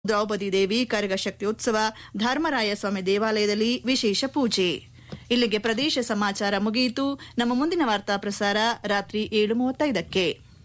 ದ್ರೌಪದಿ ದೇವಿ ಕರಗ ಶಕ್ತಿಯೋತ್ಸವ ಧರ್ಮರಾಯ ಸ್ವಾಮಿ ದೇವಾಲಯದಲ್ಲಿ ವಿಶೇಷ ಪೂಜೆ ಇಲ್ಲಿಗೆ ಪ್ರದೇಶ ಸಮಾಚಾರ ಮುಗಿಯಿತು ನಮ್ಮ ಮುಂದಿನ ವಾರ್ತಾ ಪ್ರಸಾರ ರಾತ್ರಿ ಏಳು ಮೂವತ್ತೈದಕ್ಕೆ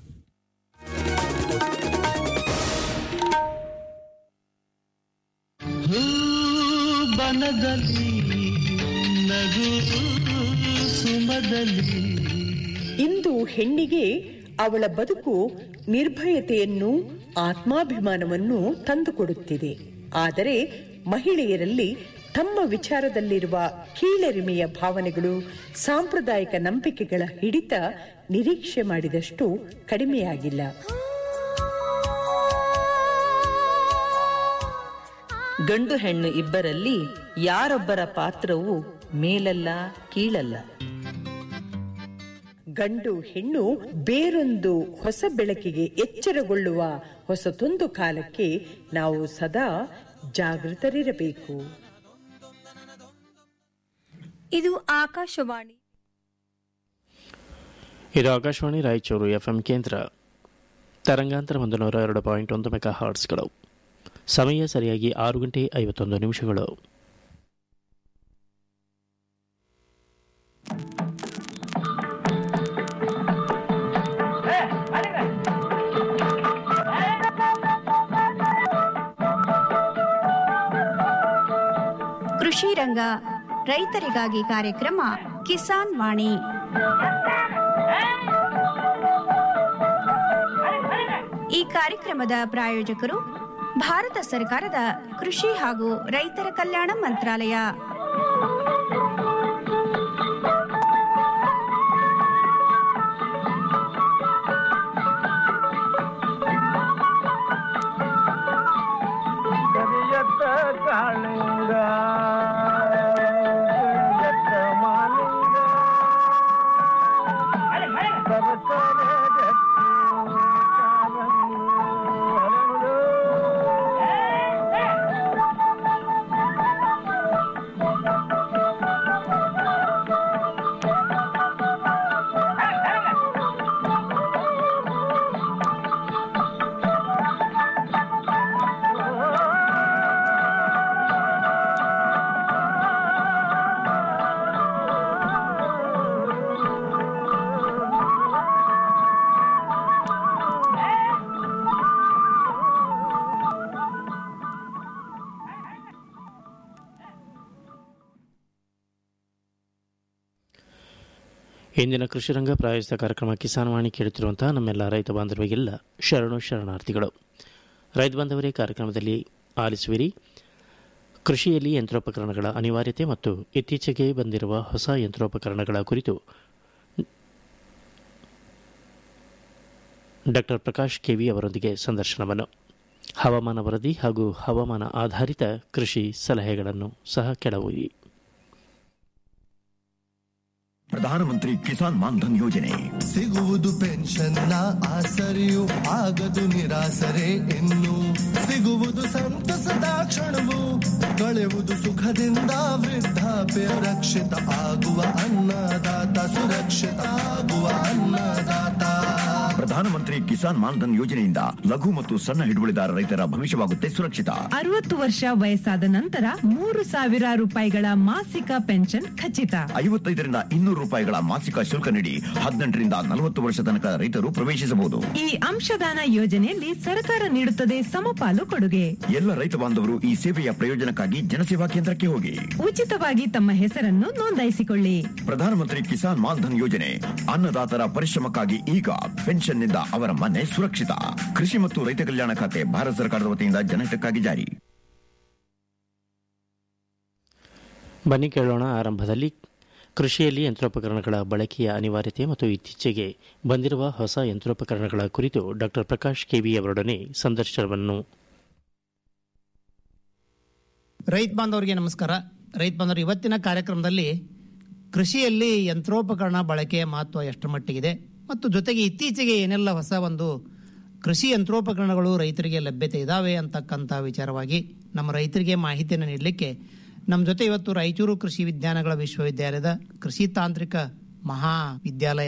ಬನದಲ್ಲಿ ನಗು ಸುಮದಲ್ಲಿ ಇಂದು ಹೆಣ್ಣಿಗೆ ಅವಳ ಬದುಕು ನಿರ್ಭಯತೆಯನ್ನು ಆತ್ಮಾಭಿಮಾನವನ್ನು ತಂದುಕೊಡುತ್ತಿದೆ ಆದರೆ ಮಹಿಳೆಯರಲ್ಲಿ ತಮ್ಮ ವಿಚಾರದಲ್ಲಿರುವ ಕೀಳರಿಮೆಯ ಭಾವನೆಗಳು ಸಾಂಪ್ರದಾಯಿಕ ನಂಬಿಕೆಗಳ ಹಿಡಿತ ನಿರೀಕ್ಷೆ ಮಾಡಿದಷ್ಟು ಕಡಿಮೆಯಾಗಿಲ್ಲ ಗಂಡು ಹೆಣ್ಣು ಇಬ್ಬರಲ್ಲಿ ಯಾರೊಬ್ಬರ ಪಾತ್ರವು ಮೇಲಲ್ಲ ಕೀಳಲ್ಲ ಗಂಡು ಹೆಣ್ಣು ಬೇರೊಂದು ಹೊಸ ಬೆಳಕಿಗೆ ಎಚ್ಚರಗೊಳ್ಳುವ ಹೊಸತೊಂದು ಕಾಲಕ್ಕೆ ನಾವು ಸದಾ ಜಾಗೃತರಿರಬೇಕು ಇದು ಆಕಾಶವಾಣಿ ಇದು ಆಕಾಶವಾಣಿ ರಾಯಚೂರು ಎಫ್ಎಂ ಕೇಂದ್ರ ತರಂಗಾಂತರ ಒಂದು ನೂರ ಎರಡು ಪಾಯಿಂಟ್ ಒಂದು ಮೆಗಾ ಹಾರ್ಟ್ಸ್ಗಳು ಸಮಯ ಸರಿಯಾಗಿ ಆರು ಗಂಟೆ ಐವತ್ತೊಂದು ನಿಮಿಷಗಳು ಕೃಷಿ ರಂಗ ರೈತರಿಗಾಗಿ ಕಾರ್ಯಕ್ರಮ ಕಿಸಾನ್ ವಾಣಿ ಈ ಕಾರ್ಯಕ್ರಮದ ಪ್ರಾಯೋಜಕರು ಭಾರತ ಸರ್ಕಾರದ ಕೃಷಿ ಹಾಗೂ ರೈತರ ಕಲ್ಯಾಣ ಮಂತ್ರಾಲಯ ಕರಿಯತ್ತ ಕಾಳಿಂಗ ಕರಿಯತ್ತ ಮಾಲಿಂಗ ಸರಸರ ಗಟ್ಟಿ ಕಾಲಂದು ಹರಳು. ಇಂದಿನ ಕೃಷಿರಂಗ ಪ್ರಾಯೋಜಿತ ಕಾರ್ಯಕ್ರಮ ಕಿಸಾನ್ ವಾಣಿ ಕೇಳುತ್ತಿರುವಂತಹ ನಮ್ಮೆಲ್ಲ ರೈತ ಬಾಂಧವರಿಗೆಲ್ಲ ಶರಣು ಶರಣಾರ್ಥಿಗಳು ರೈತ ಬಾಂಧವರೇ ಕಾರ್ಯಕ್ರಮದಲ್ಲಿ ಆಲಿಸುವಿರಿ ಕೃಷಿಯಲ್ಲಿ ಯಂತ್ರೋಪಕರಣಗಳ ಅನಿವಾರ್ಯತೆ ಮತ್ತು ಇತ್ತೀಚೆಗೆ ಬಂದಿರುವ ಹೊಸ ಯಂತ್ರೋಪಕರಣಗಳ ಕುರಿತು ಡಾಕ್ಟರ್ ಪ್ರಕಾಶ್ ಕೆವಿ ಅವರೊಂದಿಗೆ ಸಂದರ್ಶನವನ್ನು ಹವಾಮಾನ ವರದಿ ಹಾಗೂ ಹವಾಮಾನ ಆಧಾರಿತ ಕೃಷಿ ಸಲಹೆಗಳನ್ನು ಸಹ ಕೆಳವುರಿ ಪ್ರಧಾನಮಂತ್ರಿ ಕಿಸಾನ್ ಮಾನ್ಧನ್ ಯೋಜನೆ ಸಿಗುವುದು ಪೆನ್ಷನ್ನ ಆಸರೆಯು ಆಗದು ನಿರಾಸರೆ ಇನ್ನು ಸಿಗುವುದು ಸಂತಸದ ಕ್ಷಣವು ಕಳೆವುದು ಸುಖದಿಂದ ವೃದ್ಧಾಪ್ಯ ರಕ್ಷಿತ ಆಗುವ ಅನ್ನದಾತ ಸುರಕ್ಷಿತ ಆಗುವ ಅನ್ನದಾತ ಪ್ರಧಾನಮಂತ್ರಿ ಕಿಸಾನ್ ಮಾನ್ಧನ್ ಯೋಜನೆಯಿಂದ ಲಘು ಮತ್ತು ಸಣ್ಣ ಹಿಡುವಳಿದಾರ ರೈತರ ಭವಿಷ್ಯವಾಗುತ್ತೆ ಸುರಕ್ಷಿತ ಅರವತ್ತು ವರ್ಷ ವಯಸ್ಸಾದ ನಂತರ ಮೂರು ಸಾವಿರ ರೂಪಾಯಿಗಳ ಮಾಸಿಕ ಪೆನ್ಷನ್ ಖಚಿತ ಐವತ್ತೈದರಿಂದ ಇನ್ನೂರು ರೂಪಾಯಿಗಳ ಮಾಸಿಕ ಶುಲ್ಕ ನೀಡಿ ಹದಿನೆಂಟರಿಂದ ನಲವತ್ತು ವರ್ಷ ತನಕ ರೈತರು ಪ್ರವೇಶಿಸಬಹುದು ಈ ಅಂಶದಾನ ಯೋಜನೆಯಲ್ಲಿ ಸರ್ಕಾರ ನೀಡುತ್ತದೆ ಸಮಪಾಲು ಕೊಡುಗೆ ಎಲ್ಲ ರೈತ ಬಾಂಧವರು ಈ ಸೇವೆಯ ಪ್ರಯೋಜನಕ್ಕಾಗಿ ಜನಸೇವಾ ಕೇಂದ್ರಕ್ಕೆ ಹೋಗಿ ಉಚಿತವಾಗಿ ತಮ್ಮ ಹೆಸರನ್ನು ನೋಂದಾಯಿಸಿಕೊಳ್ಳಿ ಪ್ರಧಾನಮಂತ್ರಿ ಕಿಸಾನ್ ಮಾನ್ಧನ್ ಯೋಜನೆ ಅನ್ನದಾತರ ಪರಿಶ್ರಮಕ್ಕಾಗಿ ಈಗ ಪೆನ್ಷನ್ನಿಂದ ಅವರ ಮನೆ ಸುರಕ್ಷಿತ ಕೃಷಿ ಮತ್ತು ರೈತ ಕಲ್ಯಾಣ ಖಾತೆ ಭಾರತ ಸರ್ಕಾರದ ವತಿಯಿಂದ ಜನಹಿತಕ್ಕಾಗಿ ಜಾರಿ ಬನ್ನಿ ಕೇಳೋಣ ಆರಂಭದಲ್ಲಿ ಕೃಷಿಯಲ್ಲಿ ಯಂತ್ರೋಪಕರಣಗಳ ಬಳಕೆಯ ಅನಿವಾರ್ಯತೆ ಮತ್ತು ಇತ್ತೀಚೆಗೆ ಬಂದಿರುವ ಹೊಸ ಯಂತ್ರೋಪಕರಣಗಳ ಕುರಿತು ಡಾಕ್ಟರ್ ಪ್ರಕಾಶ್ ಕೆವಿ ಅವರೊಡನೆ ಸಂದರ್ಶನವನ್ನು ರೈತ ಬಾಂಧವರಿಗೆ ನಮಸ್ಕಾರ ರೈತ ಬಾಂಧವರು ಇವತ್ತಿನ ಕಾರ್ಯಕ್ರಮದಲ್ಲಿ ಕೃಷಿಯಲ್ಲಿ ಯಂತ್ರೋಪಕರಣ ಬಳಕೆಯ ಮಹತ್ವ ಎಷ್ಟು ಮಟ್ಟಿಗಿದೆ ಮತ್ತು ಜೊತೆಗೆ ಇತ್ತೀಚೆಗೆ ಏನೆಲ್ಲ ಹೊಸ ಒಂದು ಕೃಷಿ ಯಂತ್ರೋಪಕರಣಗಳು ರೈತರಿಗೆ ಲಭ್ಯತೆ ಇದಾವೆ ಅಂತಕ್ಕಂಥ ವಿಚಾರವಾಗಿ ನಮ್ಮ ರೈತರಿಗೆ ಮಾಹಿತಿಯನ್ನು ನೀಡಲಿಕ್ಕೆ ನಮ್ಮ ಜೊತೆ ಇವತ್ತು ರಾಯಚೂರು ಕೃಷಿ ವಿಜ್ಞಾನಗಳ ವಿಶ್ವವಿದ್ಯಾಲಯದ ಕೃಷಿ ತಾಂತ್ರಿಕ ಮಹಾವಿದ್ಯಾಲಯದ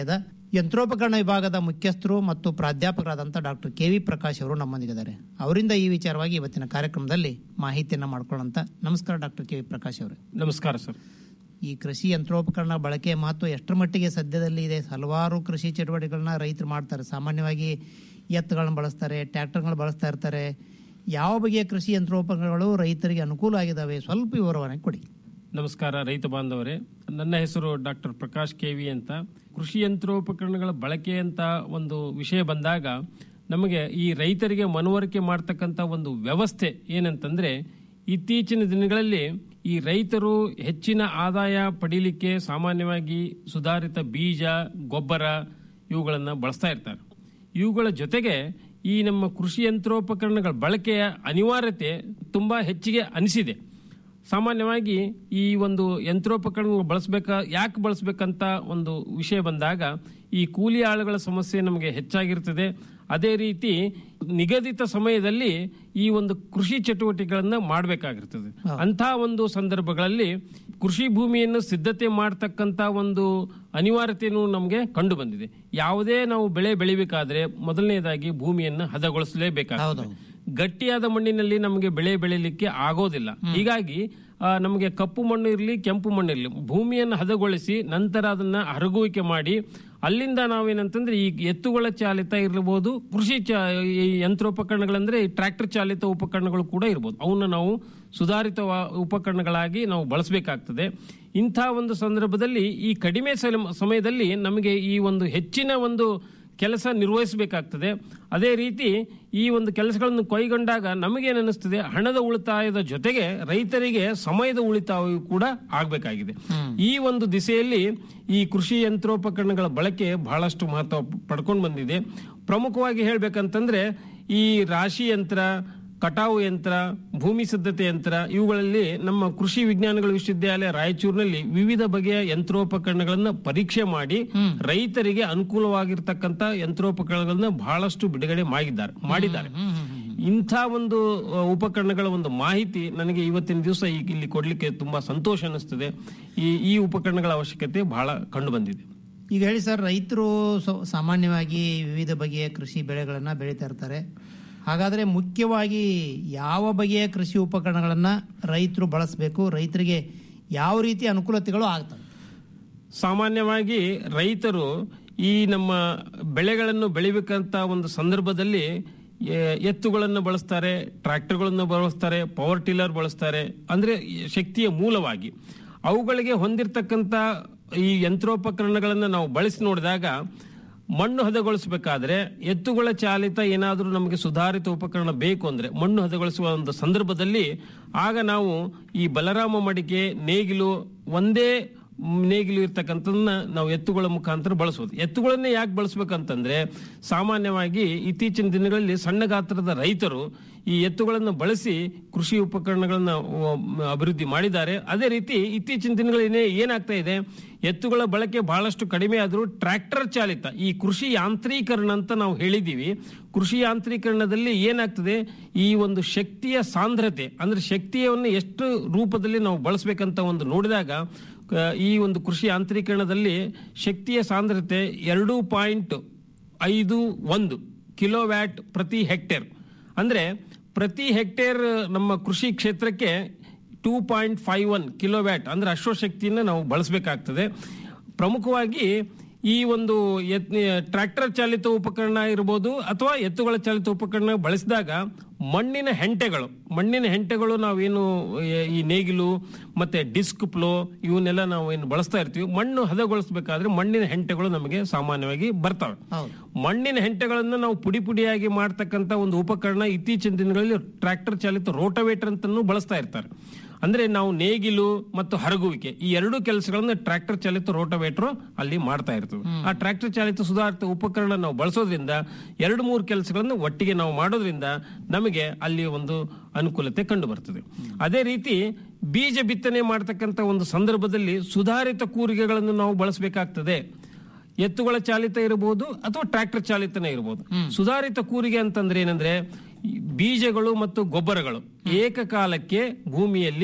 ಯಂತ್ರೋಪಕರಣ ವಿಭಾಗದ ಮುಖ್ಯಸ್ಥರು ಮತ್ತು ಪ್ರಾಧ್ಯಾಪಕರಾದಂಥ ಡಾಕ್ಟರ್ ಕೆ ವಿ ಪ್ರಕಾಶ್ ಅವರು ನಮ್ಮೊಂದಿಗಿದ್ದಾರೆ ಅವರಿಂದ ಈ ವಿಚಾರವಾಗಿ ಇವತ್ತಿನ ಕಾರ್ಯಕ್ರಮದಲ್ಲಿ ಮಾಹಿತಿಯನ್ನು ಮಾಡ್ಕೊಳ್ಳೋಂತ ನಮಸ್ಕಾರ ಡಾಕ್ಟರ್ ಕೆ ವಿ ಪ್ರಕಾಶ್ ಅವರೇ ನಮಸ್ಕಾರ ಸರ್ ಈ ಕೃಷಿ ಯಂತ್ರೋಪಕರಣ ಬಳಕೆ ಮಹತ್ವ ಎಷ್ಟರ ಮಟ್ಟಿಗೆ ಸದ್ಯದಲ್ಲಿ ಇದೆ ಹಲವಾರು ಕೃಷಿ ಚಟುವಟಿಕೆಗಳನ್ನ ರೈತರು ಮಾಡ್ತಾರೆ ಸಾಮಾನ್ಯವಾಗಿ ಎತ್ತುಗಳನ್ನ ಬಳಸ್ತಾರೆ ಟ್ರ್ಯಾಕ್ಟರ್ಗಳನ್ನ ಬಳಸ್ತಾ ಇರ್ತಾರೆ ಯಾವ ಬಗೆಯ ಕೃಷಿ ಯಂತ್ರೋಪಕರಣಗಳು ರೈತರಿಗೆ ಅನುಕೂಲ ಆಗಿದ್ದಾವೆ ಸ್ವಲ್ಪ ವಿವರವನ್ನು ಕೊಡಿ ನಮಸ್ಕಾರ ರೈತ ಬಾಂಧವರೇ ನನ್ನ ಹೆಸರು ಡಾಕ್ಟರ್ ಪ್ರಕಾಶ್ ಕೆವಿ ಅಂತ ಕೃಷಿ ಯಂತ್ರೋಪಕರಣಗಳ ಬಳಕೆ ಅಂತ ಒಂದು ವಿಷಯ ಬಂದಾಗ ನಮಗೆ ಈ ರೈತರಿಗೆ ಮನವರಿಕೆ ಮಾಡ್ತಕ್ಕಂಥ ಒಂದು ವ್ಯವಸ್ಥೆ ಏನಂತಂದ್ರೆ ಇತ್ತೀಚಿನ ದಿನಗಳಲ್ಲಿ ಈ ರೈತರು ಹೆಚ್ಚಿನ ಆದಾಯ ಪಡೀಲಿಕ್ಕೆ ಸಾಮಾನ್ಯವಾಗಿ ಸುಧಾರಿತ ಬೀಜ ಗೊಬ್ಬರ ಇವುಗಳನ್ನು ಬಳಸ್ತಾ ಇರ್ತಾರೆ ಇವುಗಳ ಜೊತೆಗೆ ಈ ನಮ್ಮ ಕೃಷಿ ಯಂತ್ರೋಪಕರಣಗಳ ಬಳಕೆಯ ಅನಿವಾರ್ಯತೆ ತುಂಬಾ ಹೆಚ್ಚಿಗೆ ಅನಿಸಿದೆ ಸಾಮಾನ್ಯವಾಗಿ ಈ ಒಂದು ಯಂತ್ರೋಪಕರಣಗಳು ಬಳಸಬೇಕ ಯಾಕೆ ಬಳಸಬೇಕಂತ ಒಂದು ವಿಷಯ ಬಂದಾಗ ಈ ಕೂಲಿ ಆಳುಗಳ ಸಮಸ್ಯೆ ನಮಗೆ ಹೆಚ್ಚಾಗಿರ್ತದೆ ಅದೇ ರೀತಿ ನಿಗದಿತ ಸಮಯದಲ್ಲಿ ಈ ಒಂದು ಕೃಷಿ ಚಟುವಟಿಕೆಗಳನ್ನ ಮಾಡಬೇಕಾಗಿರ್ತದೆ ಅಂಥ ಒಂದು ಸಂದರ್ಭಗಳಲ್ಲಿ ಕೃಷಿ ಭೂಮಿಯನ್ನು ಸಿದ್ಧತೆ ಮಾಡತಕ್ಕಂತ ಒಂದು ಅನಿವಾರ್ಯತೆಯೂ ನಮಗೆ ಕಂಡು ಬಂದಿದೆ ಯಾವುದೇ ನಾವು ಬೆಳೆ ಬೆಳಿಬೇಕಾದ್ರೆ ಮೊದಲನೇದಾಗಿ ಭೂಮಿಯನ್ನು ಹದಗೊಳಿಸಲೇಬೇಕಾಗ್ತದೆ ಗಟ್ಟಿಯಾದ ಮಣ್ಣಿನಲ್ಲಿ ನಮಗೆ ಬೆಳೆ ಬೆಳಿಲಿಕ್ಕೆ ಆಗೋದಿಲ್ಲ ಹೀಗಾಗಿ ಆ, ನಮಗೆ ಕಪ್ಪು ಮಣ್ಣು ಇರಲಿ ಕೆಂಪು ಮಣ್ಣು ಇರಲಿ ಭೂಮಿಯನ್ನು ಹದಗೊಳಿಸಿ ನಂತರ ಅದನ್ನ ಹರಗುವಿಕೆ ಮಾಡಿ ಅಲ್ಲಿಂದ ನಾವೇನಂತಂದ್ರೆ ಈ ಎತ್ತುಗಳ ಚಾಲಿತ ಇರಬಹುದು ಕೃಷಿ ಚ ಈ ಯಂತ್ರೋಪಕರಣಗಳಂದ್ರೆ ಟ್ರ್ಯಾಕ್ಟರ್ ಚಾಲಿತ ಉಪಕರಣಗಳು ಕೂಡ ಇರ್ಬೋದು ಅವನ್ನ ನಾವು ಸುಧಾರಿತ ವ- ಉಪಕರಣಗಳಾಗಿ ನಾವು ಬಳಸಬೇಕಾಗ್ತದೆ ಇಂಥ ಒಂದು ಸಂದರ್ಭದಲ್ಲಿ ಈ ಕಡಿಮೆ ಸಲ- ಸಮಯದಲ್ಲಿ ನಮಗೆ ಈ ಒಂದು ಹೆಚ್ಚಿನ ಒಂದು ಕೆಲಸ ನಿರ್ವಹಿಸಬೇಕಾಗ್ತದೆ ಅದೇ ರೀತಿ ಈ ಒಂದು ಕೆಲಸಗಳನ್ನು ಕೈಗೊಂಡಾಗ ನಮಗೇನು ಅನಿಸ್ತದೆ ಹಣದ ಉಳಿತಾಯದ ಜೊತೆಗೆ ರೈತರಿಗೆ ಸಮಯದ ಉಳಿತಾಯವೂ ಕೂಡ ಆಗಬೇಕಾಗಿದೆ ಈ ಒಂದು ದಿಸೆಯಲ್ಲಿ ಈ ಕೃಷಿ ಯಂತ್ರೋಪಕರಣಗಳ ಬಳಕೆ ಬಹಳಷ್ಟು ಮಹತ್ವ ಪಡ್ಕೊಂಡು ಬಂದಿದೆ ಪ್ರಮುಖವಾಗಿ ಹೇಳ್ಬೇಕಂತಂದ್ರೆ ಈ ರಾಶಿ ಯಂತ್ರ ಕಟಾವು ಯಂತ್ರ ಭೂಮಿ ಸಿದ್ಧತೆ ಯಂತ್ರ ಇವುಗಳಲ್ಲಿ ನಮ್ಮ ಕೃಷಿ ವಿಜ್ಞಾನಗಳ ವಿಶ್ವವಿದ್ಯಾಲಯ ರಾಯಚೂರಿನಲ್ಲಿ ವಿವಿಧ ಬಗೆಯ ಯಂತ್ರೋಪಕರಣಗಳನ್ನ ಪರೀಕ್ಷೆ ಮಾಡಿ ರೈತರಿಗೆ ಅನುಕೂಲವಾಗಿರ್ತಕ್ಕಂಥ ಯಂತ್ರೋಪಕರಣಗಳನ್ನ ಬಹಳಷ್ಟು ಬಿಡುಗಡೆ ಮಾಡಿದ್ದಾರೆ ಮಾಡಿದ್ದಾರೆ ಇಂಥ ಒಂದು ಅ, ಉಪಕರಣಗಳ ಒಂದು ಮಾಹಿತಿ ನನಗೆ ಇವತ್ತಿನ ದಿವಸ ಈಗ ಇಲ್ಲಿ ಕೊಡ್ಲಿಕ್ಕೆ ತುಂಬಾ ಸಂತೋಷ ಅನಿಸ್ತದೆ ಈ ಈ ಉಪಕರಣಗಳ ಅವಶ್ಯಕತೆ ಬಹಳ ಕಂಡು ಬಂದಿದೆ ಈಗ ಹೇಳಿ ಸರ್ ರೈತರು ಸ- ಸಾಮಾನ್ಯವಾಗಿ ವಿವಿಧ ಬಗೆಯ ಕೃಷಿ ಬೆಳೆಗಳನ್ನ ಬೆಳೀತಾ ಇರ್ತಾರೆ ಹಾಗಾದ್ರೆ ಮುಖ್ಯವಾಗಿ ಯಾವ ಬಗೆಯ ಕೃಷಿ ಉಪಕರಣಗಳನ್ನ ರೈತರು ಬಳಸಬೇಕು ರೈತರಿಗೆ ಯಾವ ರೀತಿ ಅನುಕೂಲತೆಗಳು ಆಗ್ತವೆ ಸಾಮಾನ್ಯವಾಗಿ ರೈತರು ಈ ನಮ್ಮ ಬೆಳೆಗಳನ್ನು ಬೆಳಿಬೇಕಂತ ಒಂದು ಸಂದರ್ಭದಲ್ಲಿ ಎ- ಎತ್ತುಗಳನ್ನು ಬಳಸ್ತಾರೆ ಟ್ರ್ಯಾಕ್ಟರ್ಗಳನ್ನು ಬಳಸ್ತಾರೆ ಪವರ್ ಟಿಲ್ಲರ್ ಬಳಸ್ತಾರೆ ಅಂದ್ರೆ ಈ ಶಕ್ತಿಯ ಮೂಲವಾಗಿ ಅವುಗಳಿಗೆ ಹೊಂದಿರತಕ್ಕಂತ ಈ ಯಂತ್ರೋಪಕರಣಗಳನ್ನು ನಾವು ಬಳಸಿ ನೋಡಿದಾಗ ಮಣ್ಣು ಹದಗೊಳಿಸಬೇಕಾದ್ರೆ ಎತ್ತುಗಳ ಚಾಲಿತ ಏನಾದರೂ ನಮಗೆ ಸುಧಾರಿತ ಉಪಕರಣ ಬೇಕು ಅಂದ್ರೆ ಮಣ್ಣು ಹದಗೊಳಿಸುವ ಒಂದು ಸಂದರ್ಭದಲ್ಲಿ ಆಗ ನಾವು ಈ ಬಲರಾಮ ಮಡಿಕೆ ನೇಗಿಲು ಒಂದೇ ನೇಗಿಲು ಇರ್ತಕ್ಕಂಥದನ್ನ ನಾವು ಎತ್ತುಗಳ ಮುಖಾಂತರ ಬಳಸಬಹುದು ಎತ್ತುಗಳನ್ನೇ ಯಾಕೆ ಬಳಸ್ಬೇಕಂತಂದ್ರೆ ಸಾಮಾನ್ಯವಾಗಿ ಇತ್ತೀಚಿನ ದಿನಗಳಲ್ಲಿ ಸಣ್ಣ ಗಾತ್ರದ ರೈತರು ಈ ಎತ್ತುಗಳನ್ನು ಬಳಸಿ ಕೃಷಿ ಉಪಕರಣಗಳನ್ನ ಆ, ಅಭಿವೃದ್ಧಿ ಮಾಡಿದ್ದಾರೆ ಅದೇ ರೀತಿ ಇತ್ತೀಚಿನ ದಿನಗಳಲ್ಲಿ ಏನಾಗ್ತಾ ಇದೆ ಎತ್ತುಗಳ ಬಳಕೆ ಬಹಳಷ್ಟು ಕಡಿಮೆ ಆದರೂ ಟ್ರ್ಯಾಕ್ಟರ್ ಚಾಲಿತ ಈ ಕೃಷಿ ಯಾಂತ್ರೀಕರಣ ಅಂತ ನಾವು ಹೇಳಿದ್ದೀವಿ ಕೃಷಿ ಯಾಂತ್ರೀಕರಣದಲ್ಲಿ ಏನಾಗ್ತದೆ ಈ ಒಂದು ಶಕ್ತಿಯ ಸಾಂದ್ರತೆ ಅಂದ್ರೆ ಶಕ್ತಿಯನ್ನು ಎಷ್ಟು ರೂಪದಲ್ಲಿ ನಾವು ಬಳಸಬೇಕಂತ ಒಂದು ನೋಡಿದಾಗ ಆ, ಈ ಒಂದು ಕೃಷಿ ಯಾಂತ್ರೀಕರಣದಲ್ಲಿ ಶಕ್ತಿಯ ಸಾಂದ್ರತೆ ಎರಡು ಪಾಯಿಂಟ್ ಐದು ಒಂದು ಕಿಲೋವ್ಯಾಟ್ ಪ್ರತಿ ಹೆಕ್ಟೇರ್ ಅಂದ್ರೆ ಪ್ರತಿ ಹೆಕ್ಟೇರ್ ನಮ್ಮ ಕೃಷಿ ಕ್ಷೇತ್ರಕ್ಕೆ two point five one kilowatt ಅಂದ್ರೆ ಅಶ್ವಶಕ್ತಿಯನ್ನು ನಾವು ಬಳಸಬೇಕಾಗ್ತದೆ ಪ್ರಮುಖವಾಗಿ ಈ ಒಂದು ಎತ್- ಟ್ರ್ಯಾಕ್ಟರ್ ಚಾಲಿತ ಉಪಕರಣ ಇರ್ಬೋದು ಅಥವಾ ಎತ್ತುಗಳ ಚಾಲಿತ ಉಪಕರಣ ಬಳಸಿದಾಗ ಮಣ್ಣಿನ ಹೆಂಟೆಗಳು ಮಣ್ಣಿನ ಹೆಂಟೆಗಳು ನಾವೇನು ಎ- ಈ ನೇಗಿಲು ಮತ್ತೆ ಡಿಸ್ಕ್ ಪ್ಲೋ ಇವನ್ನೆಲ್ಲ ನಾವು ಏನು ಬಳಸ್ತಾ ಇರ್ತೀವಿ ಮಣ್ಣು ಹದಗೊಳಿಸಬೇಕಾದ್ರೆ ಮಣ್ಣಿನ ಹೆಂಟೆಗಳು ನಮಗೆ ಸಾಮಾನ್ಯವಾಗಿ ಬರ್ತವೆ ಮಣ್ಣಿನ ಹೆಂಟೆಗಳನ್ನು ನಾವು ಪುಡಿ ಪುಡಿಯಾಗಿ ಮಾಡ್ತಕ್ಕಂಥ ಒಂದು ಉಪಕರಣ ಇತ್ತೀಚಿನ ದಿನಗಳಲ್ಲಿ ಟ್ರ್ಯಾಕ್ಟರ್ ಚಾಲಿತ ರೋಟವೇಟರ್ ಅಂತನೂ ಬಳಸ್ತಾ ಇರ್ತಾರೆ ಅಂದ್ರೆ ನಾವು ನೇಗಿಲು ಮತ್ತು ಹರಗುವಿಕೆ ಈ ಎರಡು ಕೆಲಸಗಳನ್ನ ಟ್ರ್ಯಾಕ್ಟರ್ ಚಾಲಿತ ರೋಟವೇಟರ್ ಅಲ್ಲಿ ಮಾಡ್ತಾ ಇರ್ತದೆ ಆ ಟ್ರ್ಯಾಕ್ಟರ್ ಚಾಲಿತ ಸುಧಾರಿತ ಉಪಕರಣ ನಾವು ಬಳಸೋದ್ರಿಂದ ಎರಡು ಮೂರು ಕೆಲಸಗಳನ್ನು ಒಟ್ಟಿಗೆ ನಾವು ಮಾಡೋದ್ರಿಂದ ನಮಗೆ ಅಲ್ಲಿ ಒಂದು ಅನುಕೂಲತೆ ಕಂಡು ಬರ್ತದೆ ಅದೇ ರೀತಿ ಬೀಜ ಬಿತ್ತನೆ ಮಾಡ್ತಕ್ಕಂಥ ಒಂದು ಸಂದರ್ಭದಲ್ಲಿ ಸುಧಾರಿತ ಕೂರಿಗೆಗಳನ್ನು ನಾವು ಬಳಸಬೇಕಾಗ್ತದೆ ಎತ್ತುಗಳ ಚಾಲಿತ ಇರಬಹುದು ಅಥವಾ ಟ್ರ್ಯಾಕ್ಟರ್ ಚಾಲಿತನೇ ಇರಬಹುದು ಸುಧಾರಿತ ಕೂರಿಗೆ ಅಂತಂದ್ರೆ ಏನಂದ್ರೆ ಈ ಬೀಜಗಳು ಮತ್ತು ಗೊಬ್ಬರಗಳು ಏಕಕಾಲಕ್ಕೆ ಭೂಮಿಯಲ್ಲಿ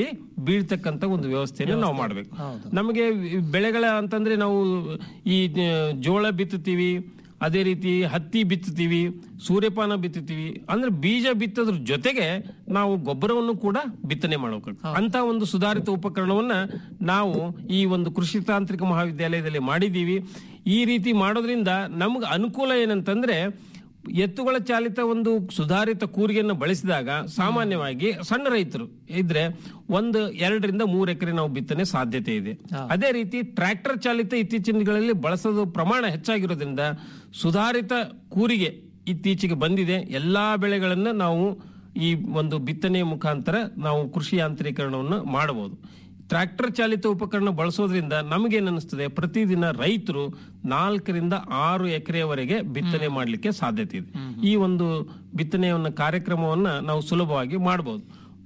ಬೀಳ್ತಕ್ಕಂತ ಒಂದು ವ್ಯವಸ್ಥೆಯನ್ನು ನಾವು ಮಾಡಬೇಕು ನಮಗೆ ಬೆಳೆಗಳ ಅಂತಂದ್ರೆ ನಾವು ಈ ಆ, ಜೋಳ ಬಿತ್ತುತ್ತೀವಿ ಅದೇ ರೀತಿ ಹತ್ತಿ ಬಿತ್ತುತ್ತೀವಿ ಸೂರ್ಯಪಾನ ಬಿತ್ತುತ್ತೀವಿ ಅಂದ್ರೆ ಬೀಜ ಬಿತ್ತೋದ್ರ ಜೊತೆಗೆ ನಾವು ಗೊಬ್ಬರವನ್ನು ಕೂಡ ಬಿತ್ತನೆ ಮಾಡಬೇಕು ಅಂತ ಒಂದು ಸುಧಾರಿತ ಉಪಕರಣವನ್ನ ನಾವು ಈ ಒಂದು ಕೃಷಿ ತಾಂತ್ರಿಕ ಮಹಾವಿದ್ಯಾಲಯದಲ್ಲಿ ಮಾಡಿದ್ದೀವಿ ಈ ರೀತಿ ಮಾಡೋದ್ರಿಂದ ನಮ್ಗೆ ಅನುಕೂಲ ಏನಂತಂದ್ರೆ ಎತ್ತುಗಳ ಚಾಲಿತ ಒಂದು ಸುಧಾರಿತ ಕೂರಿಗೆಯನ್ನು ಬಳಸಿದಾಗ ಸಾಮಾನ್ಯವಾಗಿ ಸಣ್ಣ ರೈತರು ಇದ್ರೆ ಒಂದು ಎರಡರಿಂದ ಮೂರು ಎಕರೆ ನಾವು ಬಿತ್ತನೆ ಸಾಧ್ಯತೆ ಇದೆ ಅದೇ ರೀತಿ ಟ್ರ್ಯಾಕ್ಟರ್ ಚಾಲಿತ ಇತ್ತೀಚಿನ ದಿನಗಳಲ್ಲಿ ಬಳಸೋದು ಪ್ರಮಾಣ ಹೆಚ್ಚಾಗಿರೋದ್ರಿಂದ ಸುಧಾರಿತ ಕೂರಿಗೆ ಇತ್ತೀಚೆಗೆ ಬಂದಿದೆ ಎಲ್ಲಾ ಬೆಳೆಗಳನ್ನ ನಾವು ಈ ಒಂದು ಬಿತ್ತನೆಯ ಮುಖಾಂತರ ನಾವು ಕೃಷಿ ಯಾಂತ್ರೀಕರಣವನ್ನು ಮಾಡಬಹುದು ಟ್ರ್ಯಾಕ್ಟರ್ ಚಾಲಿತ ಉಪಕರಣ ಬಳಸೋದ್ರಿಂದ ನಮಗೇನ್ ಅನಿಸ್ತದೆ ಪ್ರತಿದಿನ ರೈತರು ನಾಲ್ಕರಿಂದ ಆರು ಎಕರೆಯವರೆಗೆ ಬಿತ್ತನೆ ಮಾಡಲಿಕ್ಕೆ ಸಾಧ್ಯತೆ ಇದೆ ಈ ಒಂದು ಬಿತ್ತನೆಯನ್ನ ಕಾರ್ಯಕ್ರಮವನ್ನ ನಾವು ಸುಲಭವಾಗಿ ಮಾಡಬಹುದು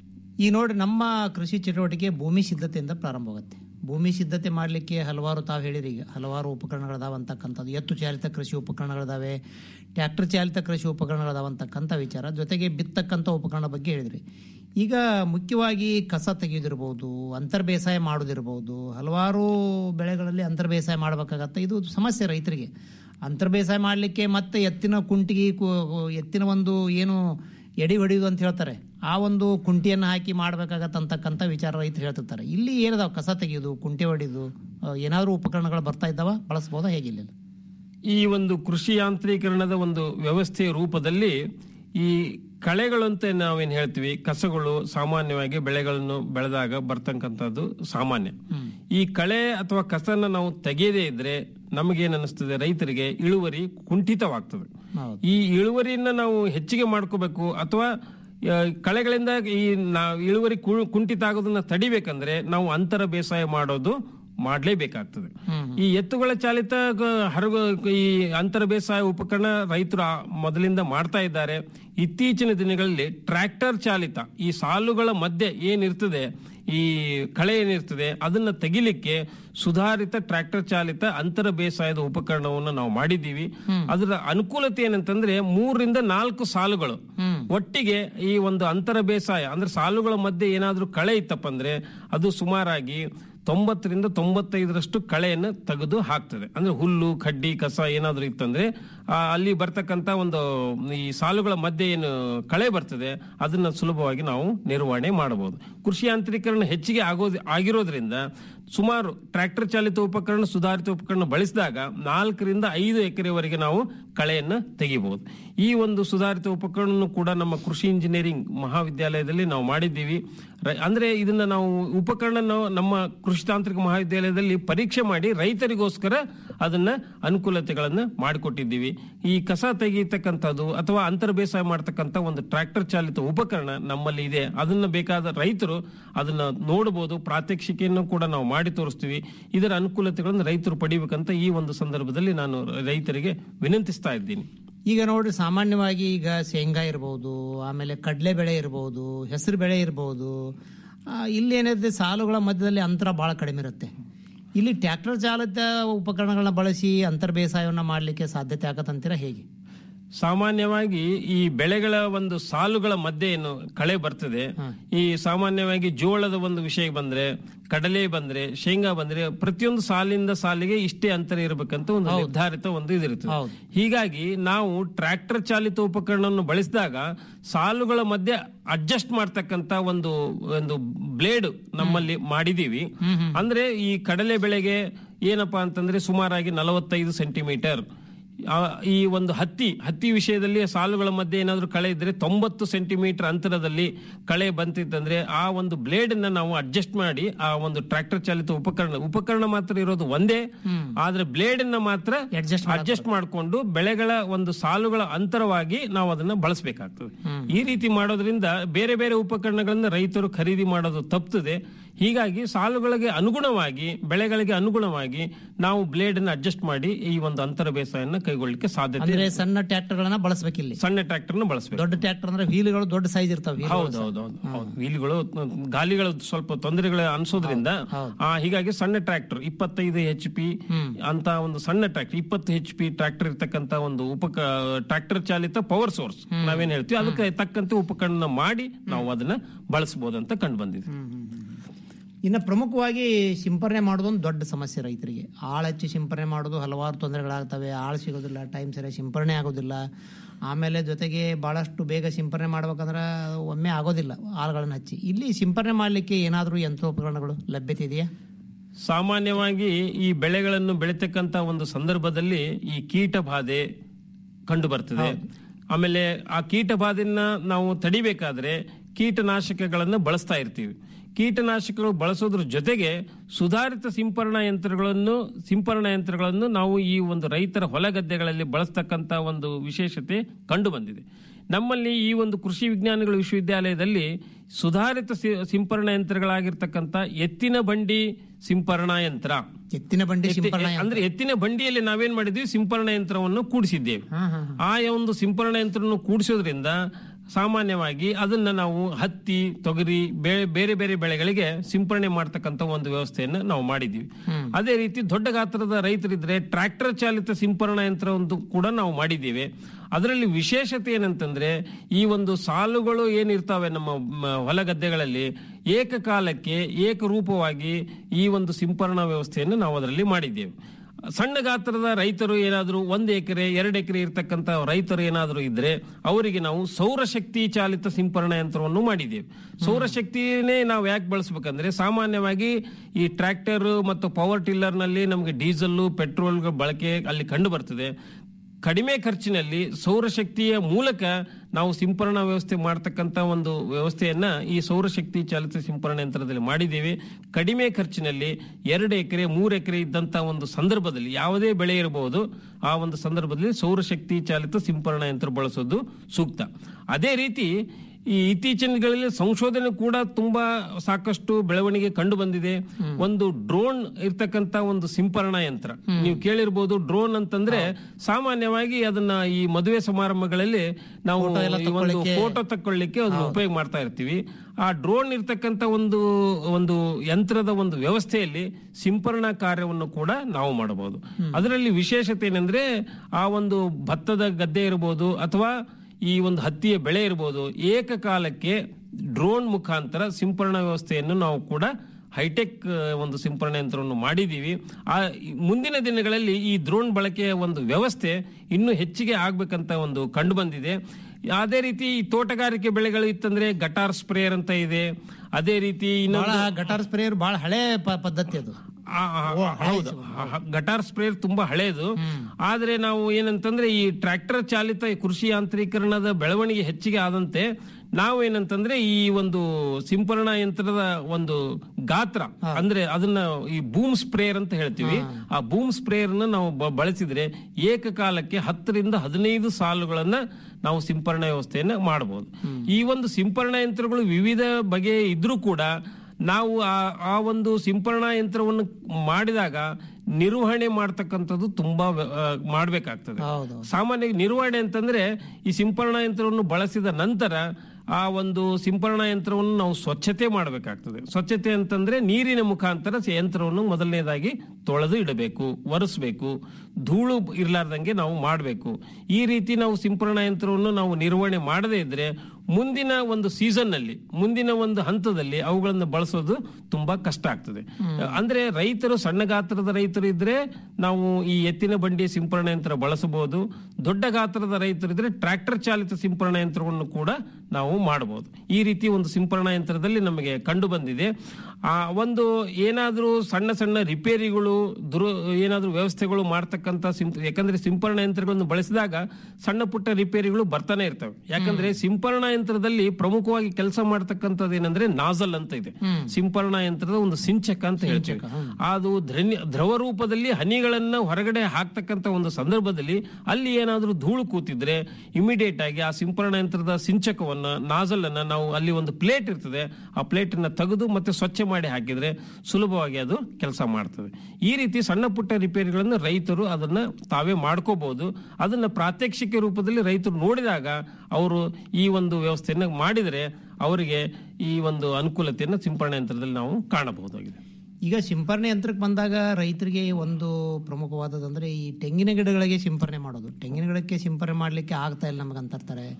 ಈ ನೋಡಿ ನಮ್ಮ ಕೃಷಿ ಚಟುವಟಿಕೆ ಭೂಮಿ ಸಿದ್ಧತೆಯಿಂದ ಪ್ರಾರಂಭವಾಗುತ್ತೆ ಭೂಮಿ ಸಿದ್ಧತೆ ಮಾಡಲಿಕ್ಕೆ ಹಲವಾರು ತಾವು ಹೇಳಿರಿ ಈಗ ಹಲವಾರು ಉಪಕರಣಗಳದಾವ ಅಂತಕ್ಕಂಥದ್ದು ಎತ್ತು ಚಾಲಿತ ಕೃಷಿ ಉಪಕರಣಗಳಿದಾವೆ ಟ್ರ್ಯಾಕ್ಟರ್ ಚಾಲಿತ ಕೃಷಿ ಉಪಕರಣಗಳದಾವ ಅಂತಕ್ಕಂಥ ವಿಚಾರ ಜೊತೆಗೆ ಬಿತ್ತಕ್ಕಂಥ ಉಪಕರಣ ಬಗ್ಗೆ ಹೇಳಿದ್ರಿ ಈಗ ಮುಖ್ಯವಾಗಿ ಕಸ ತೆಗೆಯೋದಿರ್ಬೋದು ಅಂತರ್ ಬೇಸಾಯ ಮಾಡೋದಿರ್ಬೋದು ಹಲವಾರು ಬೆಳೆಗಳಲ್ಲಿ ಅಂತರ್ ಬೇಸಾಯ ಮಾಡಬೇಕಾಗತ್ತೆ ಇದು ಸಮಸ್ಯೆ ರೈತರಿಗೆ ಅಂತರ್ ಬೇಸಾಯ ಮಾಡಲಿಕ್ಕೆ ಮತ್ತೆ ಎತ್ತಿನ ಕುಂಟಿಗೆ ಕು- ಎತ್ತಿನ ಒಂದು ಏನು ಎಡಿ ಹೊಡೆಯುವುದು ಅಂತ ಹೇಳ್ತಾರೆ ಆ ಒಂದು ಕುಂಟಿಯನ್ನು ಹಾಕಿ ಮಾಡ್ಬೇಕಾಗತ್ತೆ ಅಂತಕ್ಕಂಥ ವಿಚಾರ ರೈತರು ಹೇಳ್ತಿರ್ತಾರೆ ಇಲ್ಲಿ ಏನದಾವ ಕಸ ತೆಗೆಯೋದು ಕುಂಟೆ ಹೊಡೆಯೋದು ಆ, ಏನಾದ್ರು ಉಪಕರಣಗಳು ಬರ್ತಾ ಇದ್ದಾವ ಬಳಸ್ಬೋದಾ ಹೇಗಿಲ್ಲ ಈ ಒಂದು ಕೃಷಿ ಯಾಂತ್ರೀಕರಣದ ಒಂದು ವ್ಯವಸ್ಥೆಯ ರೂಪದಲ್ಲಿ ಈ ಕಳೆಗಳು ಅಂತ ನಾವೇನ್ ಹೇಳ್ತೀವಿ ಕಸಗಳು ಸಾಮಾನ್ಯವಾಗಿ ಬೆಳೆಗಳನ್ನು ಬೆಳೆದಾಗ ಬರ್ತಕ್ಕಂಥದ್ದು ಸಾಮಾನ್ಯ ಈ ಕಳೆ ಅಥವಾ ಕಸನ ನಾವು ತೆಗೆಯದೇ ಇದ್ರೆ ನಮಗೇನ್ ಅನಿಸ್ತದೆ ರೈತರಿಗೆ ಇಳುವರಿ ಕುಂಠಿತವಾಗ್ತದೆ ಈ ಇಳುವರಿಯನ್ನ ನಾವು ಹೆಚ್ಚಿಗೆ ಮಾಡ್ಕೋಬೇಕು ಅಥವಾ ಆ, ಕಳೆಗಳಿಂದ ಈ ನಾವು ಇಳುವರಿ ಕು- ಕುಂಠಿತ ಆಗೋದನ್ನ ತಡಿಬೇಕಂದ್ರೆ ನಾವು ಅಂತರ ಬೇಸಾಯ ಮಾಡೋದು ಮಾಡಲೇಬೇಕಾಗ್ತದೆ ಈ ಎತ್ತುಗಳ ಚಾಲಿತ ಗ- ಹರಗು ಈ ಅಂತರ ಬೇಸಾಯ ಉಪಕರಣ ರೈತರು ಆ- ಮೊದಲಿಂದ ಮಾಡ್ತಾ ಇದ್ದಾರೆ ಇತ್ತೀಚಿನ ದಿನಗಳಲ್ಲಿ ಟ್ರ್ಯಾಕ್ಟರ್ ಚಾಲಿತ ಈ ಸಾಲುಗಳ ಮಧ್ಯೆ ಏನಿರ್ತದೆ ಈ ಕಳೆ ಏನಿರ್ತದೆ ಅದನ್ನ ತೆಗಿಲಿಕ್ಕೆ ಸುಧಾರಿತ ಟ್ರ್ಯಾಕ್ಟರ್ ಚಾಲಿತ ಅಂತರ ಬೇಸಾಯದ ಉಪಕರಣವನ್ನು ನಾವು ಮಾಡಿದ್ದೀವಿ ಅದರ ಅನುಕೂಲತೆ ಏನಂತಂದ್ರೆ ಮೂರರಿಂದ ನಾಲ್ಕು ಸಾಲುಗಳು ಒಟ್ಟಿಗೆ ಈ ಒಂದು ಅಂತರ ಬೇಸಾಯ ಅಂದ್ರೆ ಸಾಲುಗಳ ಮಧ್ಯೆ ಏನಾದ್ರೂ ಕಳೆ ಇತ್ತಪ್ಪ ಅಂದ್ರೆ ಅದು ಸುಮಾರಾಗಿ ತೊಂಬತ್ತರಿಂದ ತೊಂಬತ್ತೈದರಷ್ಟು ಕಳೆಯನ್ನು ತೆಗೆದು ಹಾಕ್ತದೆ ಅಂದ್ರೆ ಹುಲ್ಲು ಕಡ್ಡಿ ಕಸ ಏನಾದ್ರೂ ಇತ್ತಂದ್ರೆ ಆ, ಅಲ್ಲಿ ಬರ್ತಕ್ಕಂತ ಒಂದು ಈ ಸಾಲುಗಳ ಮಧ್ಯೆ ಏನು ಕಳೆ ಬರ್ತದೆ ಅದನ್ನ ಸುಲಭವಾಗಿ ನಾವು ನಿರ್ವಹಣೆ ಮಾಡಬಹುದು ಕೃಷಿ ಯಾಂತ್ರೀಕರಣ ಹೆಚ್ಚಿಗೆ ಆಗೋದು ಆಗಿರೋದ್ರಿಂದ ಸುಮಾರು ಟ್ರ್ಯಾಕ್ಟರ್ ಚಾಲಿತ ಉಪಕರಣ ಸುಧಾರಿತ ಉಪಕರಣ ಬಳಸಿದಾಗ ನಾಲ್ಕರಿಂದ ಐದು ಎಕರೆವರೆಗೆ ನಾವು ಕಳೆಯನ್ನ ತೆಗಿಬಹುದು ಈ ಒಂದು ಸುಧಾರಿತ ಉಪಕರಣ ಕೂಡ ನಮ್ಮ ಕೃಷಿ ಇಂಜಿನಿಯರಿಂಗ್ ಮಹಾವಿದ್ಯಾಲಯದಲ್ಲಿ ನಾವು ಮಾಡಿದ್ದೀವಿ ರೈ- ಅಂದ್ರೆ ಇದನ್ನ ನಾವು ಉಪಕರಣ ನಾವು ನಮ್ಮ ಕೃಷಿ ತಾಂತ್ರಿಕ ಮಹಾವಿದ್ಯಾಲಯದಲ್ಲಿ ಪರೀಕ್ಷೆ ಮಾಡಿ ರೈತರಿಗೋಸ್ಕರ ಅದನ್ನ ಅನುಕೂಲತೆಗಳನ್ನ ಮಾಡಿಕೊಟ್ಟಿದ್ದೀವಿ ಈ ಕಸ ತೆಗೀತಕ್ಕಂಥದ್ದು ಅಥವಾ ಅಂತರ ಬೇಸಾಯ ಮಾಡ್ತಕ್ಕಂಥ ಒಂದು ಟ್ರ್ಯಾಕ್ಟರ್ ಚಾಲಿತ ಉಪಕರಣ ನಮ್ಮಲ್ಲಿ ಇದೆ ಅದನ್ನ ಬೇಕಾದ ರೈತರು ಅದನ್ನ ನೋಡಬಹುದು ಪ್ರಾತ್ಯಕ್ಷಿಕೆಯನ್ನು ಕೂಡ ನಾವು ಮಾಡಿ ತೋರಿಸ್ತೀವಿ ಇದರ ಅನುಕೂಲತೆಗಳನ್ನು ರೈತರು ಪಡಿಬೇಕಂತ ಈ ಒಂದು ಸಂದರ್ಭದಲ್ಲಿ ನಾನು ರೈತರಿಗೆ ವಿನಂತಿಸ್ತಾ ಇದ್ದೀನಿ ಈಗ ನೋಡ್ರಿ ಸಾಮಾನ್ಯವಾಗಿ ಈಗ ಶೇಂಗಾ ಇರ್ಬೋದು ಆಮೇಲೆ ಕಡಲೆ ಬೆಳೆ ಇರ್ಬೋದು ಹೆಸರು ಬೆಳೆ ಇರ್ಬೋದು ಆ, ಇಲ್ಲಿ ಏನಿದೆ ಸಾಲುಗಳ ಮಧ್ಯದಲ್ಲಿ ಅಂತರ ಬಹಳ ಕಡಿಮೆ ಇರುತ್ತೆ ಇಲ್ಲಿ ಟ್ರ್ಯಾಕ್ಟರ್ ಚಾಲಿತ ಉಪಕರಣಗಳನ್ನ ಬಳಸಿ ಅಂತರ್ ಬೇಸಾಯವನ್ನ ಮಾಡಲಿಕ್ಕೆ ಸಾಧ್ಯತೆ ಆಗತ್ತಂತೀರಾ ಹೇಗೆ ಸಾಮಾನ್ಯವಾಗಿ ಈ ಬೆಳೆಗಳ ಒಂದು ಸಾಲುಗಳ ಮಧ್ಯೆ ಏನು ಕಳೆ ಬರ್ತದೆ ಈ ಸಾಮಾನ್ಯವಾಗಿ ಜೋಳದ ಒಂದು ವಿಷಯ ಬಂದ್ರೆ ಕಡಲೆ ಬಂದ್ರೆ ಶೇಂಗಾ ಬಂದ್ರೆ ಪ್ರತಿಯೊಂದು ಸಾಲಿಂದ ಸಾಲಿಗೆ ಇಷ್ಟೇ ಅಂತರ ಇರಬೇಕಂತ ಒಂದು ನಿರ್ಧಾರಿತ ಒಂದು ಇದಿರ್ತದೆ ಹೀಗಾಗಿ ನಾವು ಟ್ರ್ಯಾಕ್ಟರ್ ಚಾಲಿತ ಉಪಕರಣವನ್ನು ಬಳಸಿದಾಗ ಸಾಲುಗಳ ಮಧ್ಯೆ ಅಡ್ಜಸ್ಟ್ ಮಾಡ್ತಕ್ಕಂತ ಒಂದು ಒಂದು ಬ್ಲೇಡ್ ನಮ್ಮಲ್ಲಿ ಮಾಡಿದೀವಿ ಅಂದ್ರೆ ಈ ಕಡಲೆ ಬೆಳೆಗೆ ಏನಪ್ಪಾ ಅಂತಂದ್ರೆ ಸುಮಾರಾಗಿ ನಲವತ್ತೈದು ಸೆಂಟಿಮೀಟರ್ ಆ, ಈ ಒಂದು ಹತ್ತಿ ಹತ್ತಿ ವಿಷಯದಲ್ಲಿ ಸಾಲುಗಳ ಮಧ್ಯೆ ಏನಾದ್ರೂ ಕಳೆ ಇದ್ರೆ ತೊಂಬತ್ತು ಸೆಂಟಿಮೀಟರ್ ಅಂತರದಲ್ಲಿ ಕಳೆ ಬಂತಿತ್ತಂದ್ರೆ ಆ ಒಂದು ಬ್ಲೇಡ್ ಅನ್ನ ನಾವು ಅಡ್ಜಸ್ಟ್ ಮಾಡಿ ಆ ಒಂದು ಟ್ರ್ಯಾಕ್ಟರ್ ಚಾಲಿತ ಉಪಕರಣ ಉಪಕರಣ ಮಾತ್ರ ಇರೋದು ಒಂದೇ ಆದ್ರೆ ಬ್ಲೇಡ್ ಅನ್ನ ಮಾತ್ರ ಅಡ್ಜಸ್ಟ್ ಮಾಡಿಕೊಂಡು ಬೆಳೆಗಳ ಒಂದು ಸಾಲುಗಳ ಅಂತರವಾಗಿ ನಾವು ಅದನ್ನ ಬಳಸಬೇಕಾಗ್ತದೆ ಈ ರೀತಿ ಮಾಡೋದ್ರಿಂದ ಬೇರೆ ಬೇರೆ ಉಪಕರಣಗಳನ್ನ ರೈತರು ಖರೀದಿ ಮಾಡೋದು ತಪ್ಪುತ್ತದೆ ಹೀಗಾಗಿ ಸಾಲುಗಳಿಗೆ ಅನುಗುಣವಾಗಿ ಬೆಳೆಗಳಿಗೆ ಅನುಗುಣವಾಗಿ ನಾವು ಬ್ಲೇಡ್ ಅನ್ನು ಅಡ್ಜಸ್ಟ್ ಮಾಡಿ ಈ ಒಂದು ಅಂತರ ಬೇಸಾಯನ ಕೈಗೊಳ್ಳಲಿಕ್ಕೆ ಸಾಧ್ಯತೆ ಅಂದ್ರೆ ಇದೆ. ಸಣ್ಣ ಟ್ರ್ಯಾಕ್ಟರ್ಗಳನ್ನ ಬಳಸಬೇಕಿಲ್ಲಿ ಸಣ್ಣ ಟ್ರ್ಯಾಕ್ಟರ್ ಬಳಸಬೇಕು ದೊಡ್ಡ ಟ್ರ್ಯಾಕ್ಟರ್ ಅಂದ್ರೆ ವೀಲ್ಗಳು ದೊಡ್ಡ ಸೈಜ್ ಇರ್ತಾವೆ ಹೌದು ಹೌದು ಹೌದು ಹೌದು ವೀಲ್ಗಳು ಗಾಲಿಗಳು ಸ್ವಲ್ಪ ತೊಂದರೆಗಳು ಅನ್ಸೋದ್ರಿಂದ ಆ, ಹೀಗಾಗಿ ಸಣ್ಣ ಟ್ರ್ಯಾಕ್ಟರ್ ಇಪ್ಪತ್ತೈದು ಎಚ್ ಪಿ ಅಂತ ಒಂದು ಸಣ್ಣ ಟ್ರ್ಯಾಕ್ಟರ್ ಇಪ್ಪತ್ತು ಎಚ್ ಪಿ ಟ್ರ್ಯಾಕ್ಟರ್ ಇರ್ತಕ್ಕಂತ ಒಂದು ಉಪಕ ಟ್ರ್ಯಾಕ್ಟರ್ ಚಾಲಿತ ಪವರ್ ಸೋರ್ಸ್ ನಾವೇನ್ ಹೇಳ್ತೀವಿ ಅದಕ್ಕೆ ತಕ್ಕಂತೆ ಉಪಕರಣ ಮಾಡಿ ನಾವು ಅದನ್ನ ಬಳಸಬಹುದು ಅಂತ ಕಂಡು ಬಂದಿದೆ ಇನ್ನು ಪ್ರಮುಖವಾಗಿ ಸಿಂಪರಣೆ ಮಾಡೋದೊಂದು ದೊಡ್ಡ ಸಮಸ್ಯೆ ರೈತರಿಗೆ ಆಳು ಹಚ್ಚಿ ಸಿಂಪರಣೆ ಮಾಡೋದು ಹಲವಾರು ತೊಂದರೆಗಳಾಗ್ತವೆ ಆಳು ಸಿಗೋದಿಲ್ಲ ಟೈಮ್ ಸರಿಯಾಗಿ ಸಿಂಪರಣೆ ಆಗೋದಿಲ್ಲ ಆಮೇಲೆ ಜೊತೆಗೆ ಭಾಳಷ್ಟು ಬೇಗ ಸಿಂಪರಣೆ ಮಾಡ್ಬೇಕಂದ್ರೆ ಅದು ಒಮ್ಮೆ ಆಗೋದಿಲ್ಲ ಆಳುಗಳನ್ನು ಹಚ್ಚಿ ಇಲ್ಲಿ ಸಿಂಪರಣೆ ಮಾಡಲಿಕ್ಕೆ ಏನಾದರೂ ಯಂತ್ರೋಪಕರಣಗಳು ಲಭ್ಯತೆ ಇದೆಯಾ ಸಾಮಾನ್ಯವಾಗಿ ಈ ಬೆಳೆಗಳನ್ನು ಬೆಳೀತಕ್ಕಂತ ಒಂದು ಸಂದರ್ಭದಲ್ಲಿ ಈ ಕೀಟ ಬಾಧೆ ಕಂಡು ಬರ್ತದೆ ಆಮೇಲೆ ಆ ಕೀಟ ಬಾಧೆಯನ್ನ ನಾವು ತಡಿಬೇಕಾದ್ರೆ ಕೀಟನಾಶಕಗಳನ್ನು ಬಳಸ್ತಾ ಇರ್ತೀವಿ ಕೀಟನಾಶಕಗಳು ಬಳಸೋದ್ರ ಜೊತೆಗೆ ಸುಧಾರಿತ ಸಿಂಪರಣಾ ಯಂತ್ರಗಳನ್ನು ಸಿಂಪರಣಾ ಯಂತ್ರಗಳನ್ನು ನಾವು ಈ ಒಂದು ರೈತರ ಹೊಲ ಗದ್ದೆಗಳಲ್ಲಿ ಬಳಸ್ತಕ್ಕಂತ ಒಂದು ವಿಶೇಷತೆ ಕಂಡು ಬಂದಿದೆ ನಮ್ಮಲ್ಲಿ ಈ ಒಂದು ಕೃಷಿ ವಿಜ್ಞಾನಗಳ ವಿಶ್ವವಿದ್ಯಾಲಯದಲ್ಲಿ ಸುಧಾರಿತ ಸಿ- ಸಿಂಪರಣಾ ಯಂತ್ರಗಳಾಗಿರ್ತಕ್ಕಂಥ ಎತ್ತಿನ ಬಂಡಿ ಸಿಂಪರಣಾ ಯಂತ್ರ ಎತ್ತಿನ ಬಂಡಿ ಎತ್ತಿ- ಸಿಂಪರಣಾ ಯಂತ್ರ. ಅಂದ್ರೆ ಎತ್ತಿನ ಬಂಡಿಯಲ್ಲಿ ನಾವೇನ್ ಮಾಡಿದ್ವಿ ಸಿಂಪರಣಾ ಯಂತ್ರವನ್ನು ಕೂಡಿಸಿದ್ದೇವೆ ಹಾ, ಹಾ, ಆ ಒಂದು ಸಿಂಪರಣಾ ಯಂತ್ರವನ್ನು ಕೂಡಿಸೋದ್ರಿಂದ ಸಾಮಾನ್ಯವಾಗಿ ಅದನ್ನ ನಾವು ಹತ್ತಿ ತೊಗರಿ ಬೇ- ಬೇರೆ ಬೇರೆ ಬೆಳೆಗಳಿಗೆ ಸಿಂಪರಣೆ ಮಾಡ್ತಕ್ಕಂಥ ಒಂದು ವ್ಯವಸ್ಥೆಯನ್ನು ನಾವು ಮಾಡಿದ್ದೀವಿ ಅದೇ ರೀತಿ ದೊಡ್ಡ ಗಾತ್ರದ ರೈತರಿದ್ರೆ ಟ್ರ್ಯಾಕ್ಟರ್ ಚಾಲಿತ ಸಿಂಪರಣಾ ಯಂತ್ರ ಒಂದು ಕೂಡ ನಾವು ಮಾಡಿದ್ದೀವಿ ಅದರಲ್ಲಿ ವಿಶೇಷತೆ ಏನಂತಂದ್ರೆ ಈ ಒಂದು ಸಾಲುಗಳು ಏನಿರ್ತಾವೆ ನಮ್ಮ ಮ, ಹೊಲ ಗದ್ದೆಗಳಲ್ಲಿ ಏಕಕಾಲಕ್ಕೆ ಏಕರೂಪವಾಗಿ ಈ ಒಂದು ಸಿಂಪರಣಾ ವ್ಯವಸ್ಥೆಯನ್ನು ನಾವು ಅದರಲ್ಲಿ ಮಾಡಿದ್ದೇವೆ ಸಣ್ಣ ಗಾತ್ರದ ರೈತರು ಏನಾದರೂ ಒಂದು ಎಕರೆ ಎರಡು ಎಕರೆ ಇರ್ತಕ್ಕಂಥ ರೈತರು ಏನಾದರೂ ಇದ್ರೆ ಅವರಿಗೆ ನಾವು ಸೌರಶಕ್ತಿ ಚಾಲಿತ ಸಿಂಪರಣಾ ಯಂತ್ರವನ್ನು ಮಾಡಿದ್ದೇವೆ ಸೌರಶಕ್ತಿನೇ ನಾವು ಯಾಕೆ ಬಳಸ್ಬೇಕಂದ್ರೆ ಸಾಮಾನ್ಯವಾಗಿ ಈ ಟ್ರ್ಯಾಕ್ಟರ್ ಮತ್ತು ಪವರ್ ಟಿಲ್ಲರ್ ನಲ್ಲಿ ನಮಗೆ ಡೀಸೆಲ್ ಪೆಟ್ರೋಲ್ ಬಳಕೆ ಅಲ್ಲಿ ಕಂಡು ಬರ್ತದೆ ಕಡಿಮೆ ಖರ್ಚಿನಲ್ಲಿ ಸೌರಶಕ್ತಿಯ ಮೂಲಕ ನಾವು ಸಿಂಪರಣಾ ವ್ಯವಸ್ಥೆ ಮಾಡತಕ್ಕಂತ ಒಂದು ವ್ಯವಸ್ಥೆಯನ್ನ ಈ ಸೌರಶಕ್ತಿ ಚಾಲಿತ ಸಿಂಪರಣಾ ಯಂತ್ರದಲ್ಲಿ ಮಾಡಿದ್ದೇವೆ ಕಡಿಮೆ ಖರ್ಚಿನಲ್ಲಿ ಎರಡು ಎಕರೆ ಮೂರು ಎಕರೆ ಇದ್ದಂತ ಒಂದು ಸಂದರ್ಭದಲ್ಲಿ ಯಾವುದೇ ಬೆಳೆ ಇರಬಹುದು ಆ ಒಂದು ಸಂದರ್ಭದಲ್ಲಿ ಸೌರಶಕ್ತಿ ಚಾಲಿತ ಸಿಂಪರಣಾ ಯಂತ್ರ ಬಳಸೋದು ಸೂಕ್ತ ಅದೇ ರೀತಿ ಈ ಇತ್ತೀಚಿನಗಳಲ್ಲಿ ಸಂಶೋಧನೆ ಕೂಡ ತುಂಬಾ ಸಾಕಷ್ಟು ಬೆಳವಣಿಗೆ ಕಂಡು ಬಂದಿದೆ ಒಂದು ಡ್ರೋನ್ ಇರ್ತಕ್ಕಂತ ಒಂದು ಸಿಂಪರಣಾ ಯಂತ್ರ ನೀವು ಕೇಳಿರ್ಬೋದು ಡ್ರೋನ್ ಅಂತಂದ್ರೆ ಸಾಮಾನ್ಯವಾಗಿ ಅದನ್ನ ಈ ಮದುವೆ ಸಮಾರಂಭಗಳಲ್ಲಿ ನಾವು ಈ ಒಂದು ಫೋಟೋ ತಕ್ಕೊಳ್ಳಿಕ್ಕೆ ಅದನ್ನ ಉಪಯೋಗ ಮಾಡ್ತಾ ಇರ್ತೀವಿ ಆ ಡ್ರೋನ್ ಇರ್ತಕ್ಕಂತ ಒಂದು ಒಂದು ಯಂತ್ರದ ಒಂದು ವ್ಯವಸ್ಥೆಯಲ್ಲಿ ಸಿಂಪರಣಾ ಕಾರ್ಯವನ್ನು ಕೂಡ ನಾವು ಮಾಡಬಹುದು ಅದರಲ್ಲಿ ವಿಶೇಷತೆ ಏನಂದ್ರೆ ಆ ಒಂದು ಭತ್ತದ ಗದ್ದೆ ಇರಬಹುದು ಅಥವಾ ಈ ಒಂದು ಹತ್ತಿಯ ಬೆಳೆ ಇರಬಹುದು ಏಕಕಾಲಕ್ಕೆ ಡ್ರೋನ್ ಮುಖಾಂತರ ಸಿಂಪರಣಾ ವ್ಯವಸ್ಥೆಯನ್ನು ನಾವು ಕೂಡ ಹೈಟೆಕ್ ಒಂದು ಸಿಂಪರಣಾ ಯಂತ್ರವನ್ನು ಮಾಡಿದ್ದೀವಿ ಆ ಈ ಮುಂದಿನ ದಿನಗಳಲ್ಲಿ ಈ ಡ್ರೋನ್ ಬಳಕೆಯ ಒಂದು ವ್ಯವಸ್ಥೆ ಇನ್ನೂ ಹೆಚ್ಚಿಗೆ ಆಗ್ಬೇಕಂತ ಒಂದು ಕಂಡು ಬಂದಿದೆ ಅದೇ ರೀತಿ ಈ ತೋಟಗಾರಿಕೆ ಬೆಳೆಗಳು ಇತ್ತಂದ್ರೆ ಗಟಾರ್ ಸ್ಪ್ರೇಯರ್ ಅಂತ ಇದೆ ಅದೇ ರೀತಿ ಬಹಳ ಇನ್ನೊಂದು ಗಟಾರ್ ಸ್ಪ್ರೇಯರ್ ಬಹಳ ಹಳೆ ಪ- ಪದ್ಧತಿ ಅದು ಆ, ಆ, ಹೌದು ಹ- ಗಟಾರ್ ಸ್ಪ್ರೇಯರ್ ತುಂಬಾ ಹಳೇದು ಆದ್ರೆ ನಾವು ಏನಂತಂದ್ರೆ ಈ ಟ್ರ್ಯಾಕ್ಟರ್ ಚಾಲಿತ ಕೃಷಿ ಯಾಂತ್ರೀಕರಣದ ಬೆಳವಣಿಗೆ ಹೆಚ್ಚಿಗೆ ಆದಂತೆ ನಾವು ಏನಂತಂದ್ರೆ ಈ ಒಂದು ಸಿಂಪರಣಾ ಯಂತ್ರದ ಒಂದು ಗಾತ್ರ ಅಂದ್ರೆ ಅದನ್ನ ಈ ಬೂಮ್ ಸ್ಪ್ರೇಯರ್ ಅಂತ ಹೇಳ್ತೀವಿ ಆ ಬೂಮ್ ಸ್ಪ್ರೇಯರ್ ನಾವು ಬ- ಬಳಸಿದ್ರೆ ಏಕಕಾಲಕ್ಕೆ ಹತ್ತರಿಂದ ಹದಿನೈದು ಸಾಲುಗಳನ್ನ ನಾವು ಸಿಂಪರಣಾ ವ್ಯವಸ್ಥೆಯನ್ನ ಮಾಡಬಹುದು ಈ ಒಂದು ಸಿಂಪರಣಾ ಯಂತ್ರಗಳು ವಿವಿಧ ಬಗೆಯ ಇದ್ರೂ ಕೂಡ ನಾವು ಆ ಆ ಒಂದು ಸಿಂಪರಣಾ ಯಂತ್ರವನ್ನು ಮಾಡಿದಾಗ ನಿರ್ವಹಣೆ ಮಾಡ್ತಕ್ಕಂಥದ್ದು ತುಂಬಾ ವ್ಯ- ಆ, ಮಾಡ್ಬೇಕಾಗ್ತದೆ ಸಾಮಾನ್ಯ ನಿರ್ವಹಣೆ ಅಂತಂದ್ರೆ ಈ ಸಿಂಪರಣಾ ಯಂತ್ರವನ್ನು ಬಳಸಿದ ನಂತರ ಆ ಒಂದು ಸಿಂಪರಣಾ ಯಂತ್ರವನ್ನು ನಾವು ಸ್ವಚ್ಛತೆ ಮಾಡಬೇಕಾಗ್ತದೆ ಸ್ವಚ್ಛತೆ ಅಂತಂದ್ರೆ ನೀರಿನ ಮುಖಾಂತರ ಸ- ಯಂತ್ರವನ್ನು ಮೊದಲನೇದಾಗಿ ತೊಳೆದು ಇಡಬೇಕು ಒರೆಸ್ಬೇಕು ಧೂಳು ಇರ್ಲಾರ್ದಂಗೆ ನಾವು ಮಾಡಬೇಕು ಈ ರೀತಿ ನಾವು ಸಿಂಪರಣಾ ಯಂತ್ರವನ್ನು ನಾವು ನಿರ್ವಹಣೆ ಮಾಡದೇ ಇದ್ರೆ ಮುಂದಿನ ಒಂದು ಸೀಸನ್ ನಲ್ಲಿ ಮುಂದಿನ ಒಂದು ಹಂತದಲ್ಲಿ ಅವುಗಳನ್ನು ಬಳಸೋದು ತುಂಬಾ ಕಷ್ಟ ಆಗ್ತದೆ ಅಂದ್ರೆ ರೈತರು ಸಣ್ಣ ಗಾತ್ರದ ರೈತರು ಇದ್ರೆ ನಾವು ಈ ಎತ್ತಿನ ಬಂಡಿ ಸಿಂಪರಣಾ ಯಂತ್ರ ಬಳಸಬಹುದು ದೊಡ್ಡ ಗಾತ್ರದ ರೈತರು ಇದ್ರೆ ಟ್ರ್ಯಾಕ್ಟರ್ ಚಾಲಿತ ಸಿಂಪರಣಾ ಯಂತ್ರವನ್ನು ಕೂಡ ನಾವು ಮಾಡಬಹುದು ಈ ರೀತಿ ಒಂದು ಸಿಂಪರಣಾ ಯಂತ್ರದಲ್ಲಿ ನಮಗೆ ಕಂಡು ಬಂದಿದೆ ಆ ಒಂದು ಏನಾದ್ರೂ ಸಣ್ಣ ಸಣ್ಣ ರಿಪೇರಿಗಳು ದುರು ಏನಾದ್ರೂ ವ್ಯವಸ್ಥೆಗಳು ಮಾಡ್ತಕ್ಕಂಥ ಸಿಂಪ್ ಯಾಕಂದ್ರೆ ಸಿಂಪರಣಾ ಯಂತ್ರಗಳನ್ನು ಬಳಸಿದಾಗ ಸಣ್ಣ ಪುಟ್ಟ ರಿಪೇರಿಗಳು ಬರ್ತಾನೆ ಇರ್ತವೆ ಯಾಕಂದ್ರೆ ಸಿಂಪರಣಾ ಯಂತ್ರದಲ್ಲಿ ಪ್ರಮುಖವಾಗಿ ಕೆಲಸ ಮಾಡ್ತಕ್ಕಂಥದ್ದು ಏನಂದ್ರೆ ನಾಜಲ್ ಅಂತ ಇದೆ ಸಿಂಪರಣಾ ಯಂತ್ರದ ಒಂದು ಸಿಂಚಕ ಅಂತ ಹೇಳ್ತೀವಿ ಅದು ಧ್ರನಿ- ದ್ರವ ರೂಪದಲ್ಲಿ ಹನಿಗಳನ್ನ ಹೊರಗಡೆ ಹಾಕ್ತಕ್ಕಂಥ ಒಂದು ಸಂದರ್ಭದಲ್ಲಿ ಅಲ್ಲಿ ಏನಾದ್ರೂ ಧೂಳು ಕೂತಿದ್ರೆ ಇಮಿಡಿಯೇಟ್ ಆಗಿ ಆ ಸಿಂಪರಣಾ ಯಂತ್ರದ ಸಿಂಚಕವನ್ನ ನಾಜಲ್ ಅನ್ನ ನಾವು ಅಲ್ಲಿ ಒಂದು ಪ್ಲೇಟ್ ಇರ್ತದೆ ಆ ಪ್ಲೇಟ್ ಅನ್ನ ತೆಗೆದು ಮತ್ತೆ ಸ್ವಚ್ಛ ಮಾಡಿ ಹಾಕಿದ್ರೆ ಸುಲಭವಾಗಿ ಅದು ಕೆಲಸ ಮಾಡ್ತದೆ ಈ ರೀತಿ ಸಣ್ಣ ಪುಟ್ಟ ರಿಪೇರಿಗಳನ್ನು ರೈತರು ಅದನ್ನ ತಾವೇ ಮಾಡ್ಕೋಬಹುದು ಅದನ್ನ ಪ್ರಾತ್ಯಕ್ಷಿಕ ರೂಪದಲ್ಲಿ ರೈತರು ನೋಡಿದಾಗ ಅವರು ಈ ಒಂದು ವ್ಯವಸ್ಥೆಯನ್ನ ಮಾಡಿದರೆ ಅವರಿಗೆ ಈ ಒಂದು ಅನುಕೂಲತೆಯನ್ನು ಸಿಂಪರಣಾ ಯಂತ್ರದಲ್ಲಿ ನಾವು ಕಾಣಬಹುದಾಗಿದೆ ಈಗ ಸಿಂಪರಣೆ ಯಂತ್ರಕ್ಕೆ ಬಂದಾಗ ರೈತರಿಗೆ ಒಂದು ಪ್ರಮುಖವಾದದಂದ್ರೆ ಈ ತೆಂಗಿನ ಗಿಡಗಳಿಗೆ ಸಿಂಪರಣೆ ಮಾಡೋದು ತೆಂಗಿನ ಗಿಡಕ್ಕೆ ಸಿಂಪರಣೆ ಮಾಡಲಿಕ್ಕೆ ಆಗ್ತಾ ಇಲ್ಲ ನಮಗೆ ಅಂತಿರ್ತಾರೆ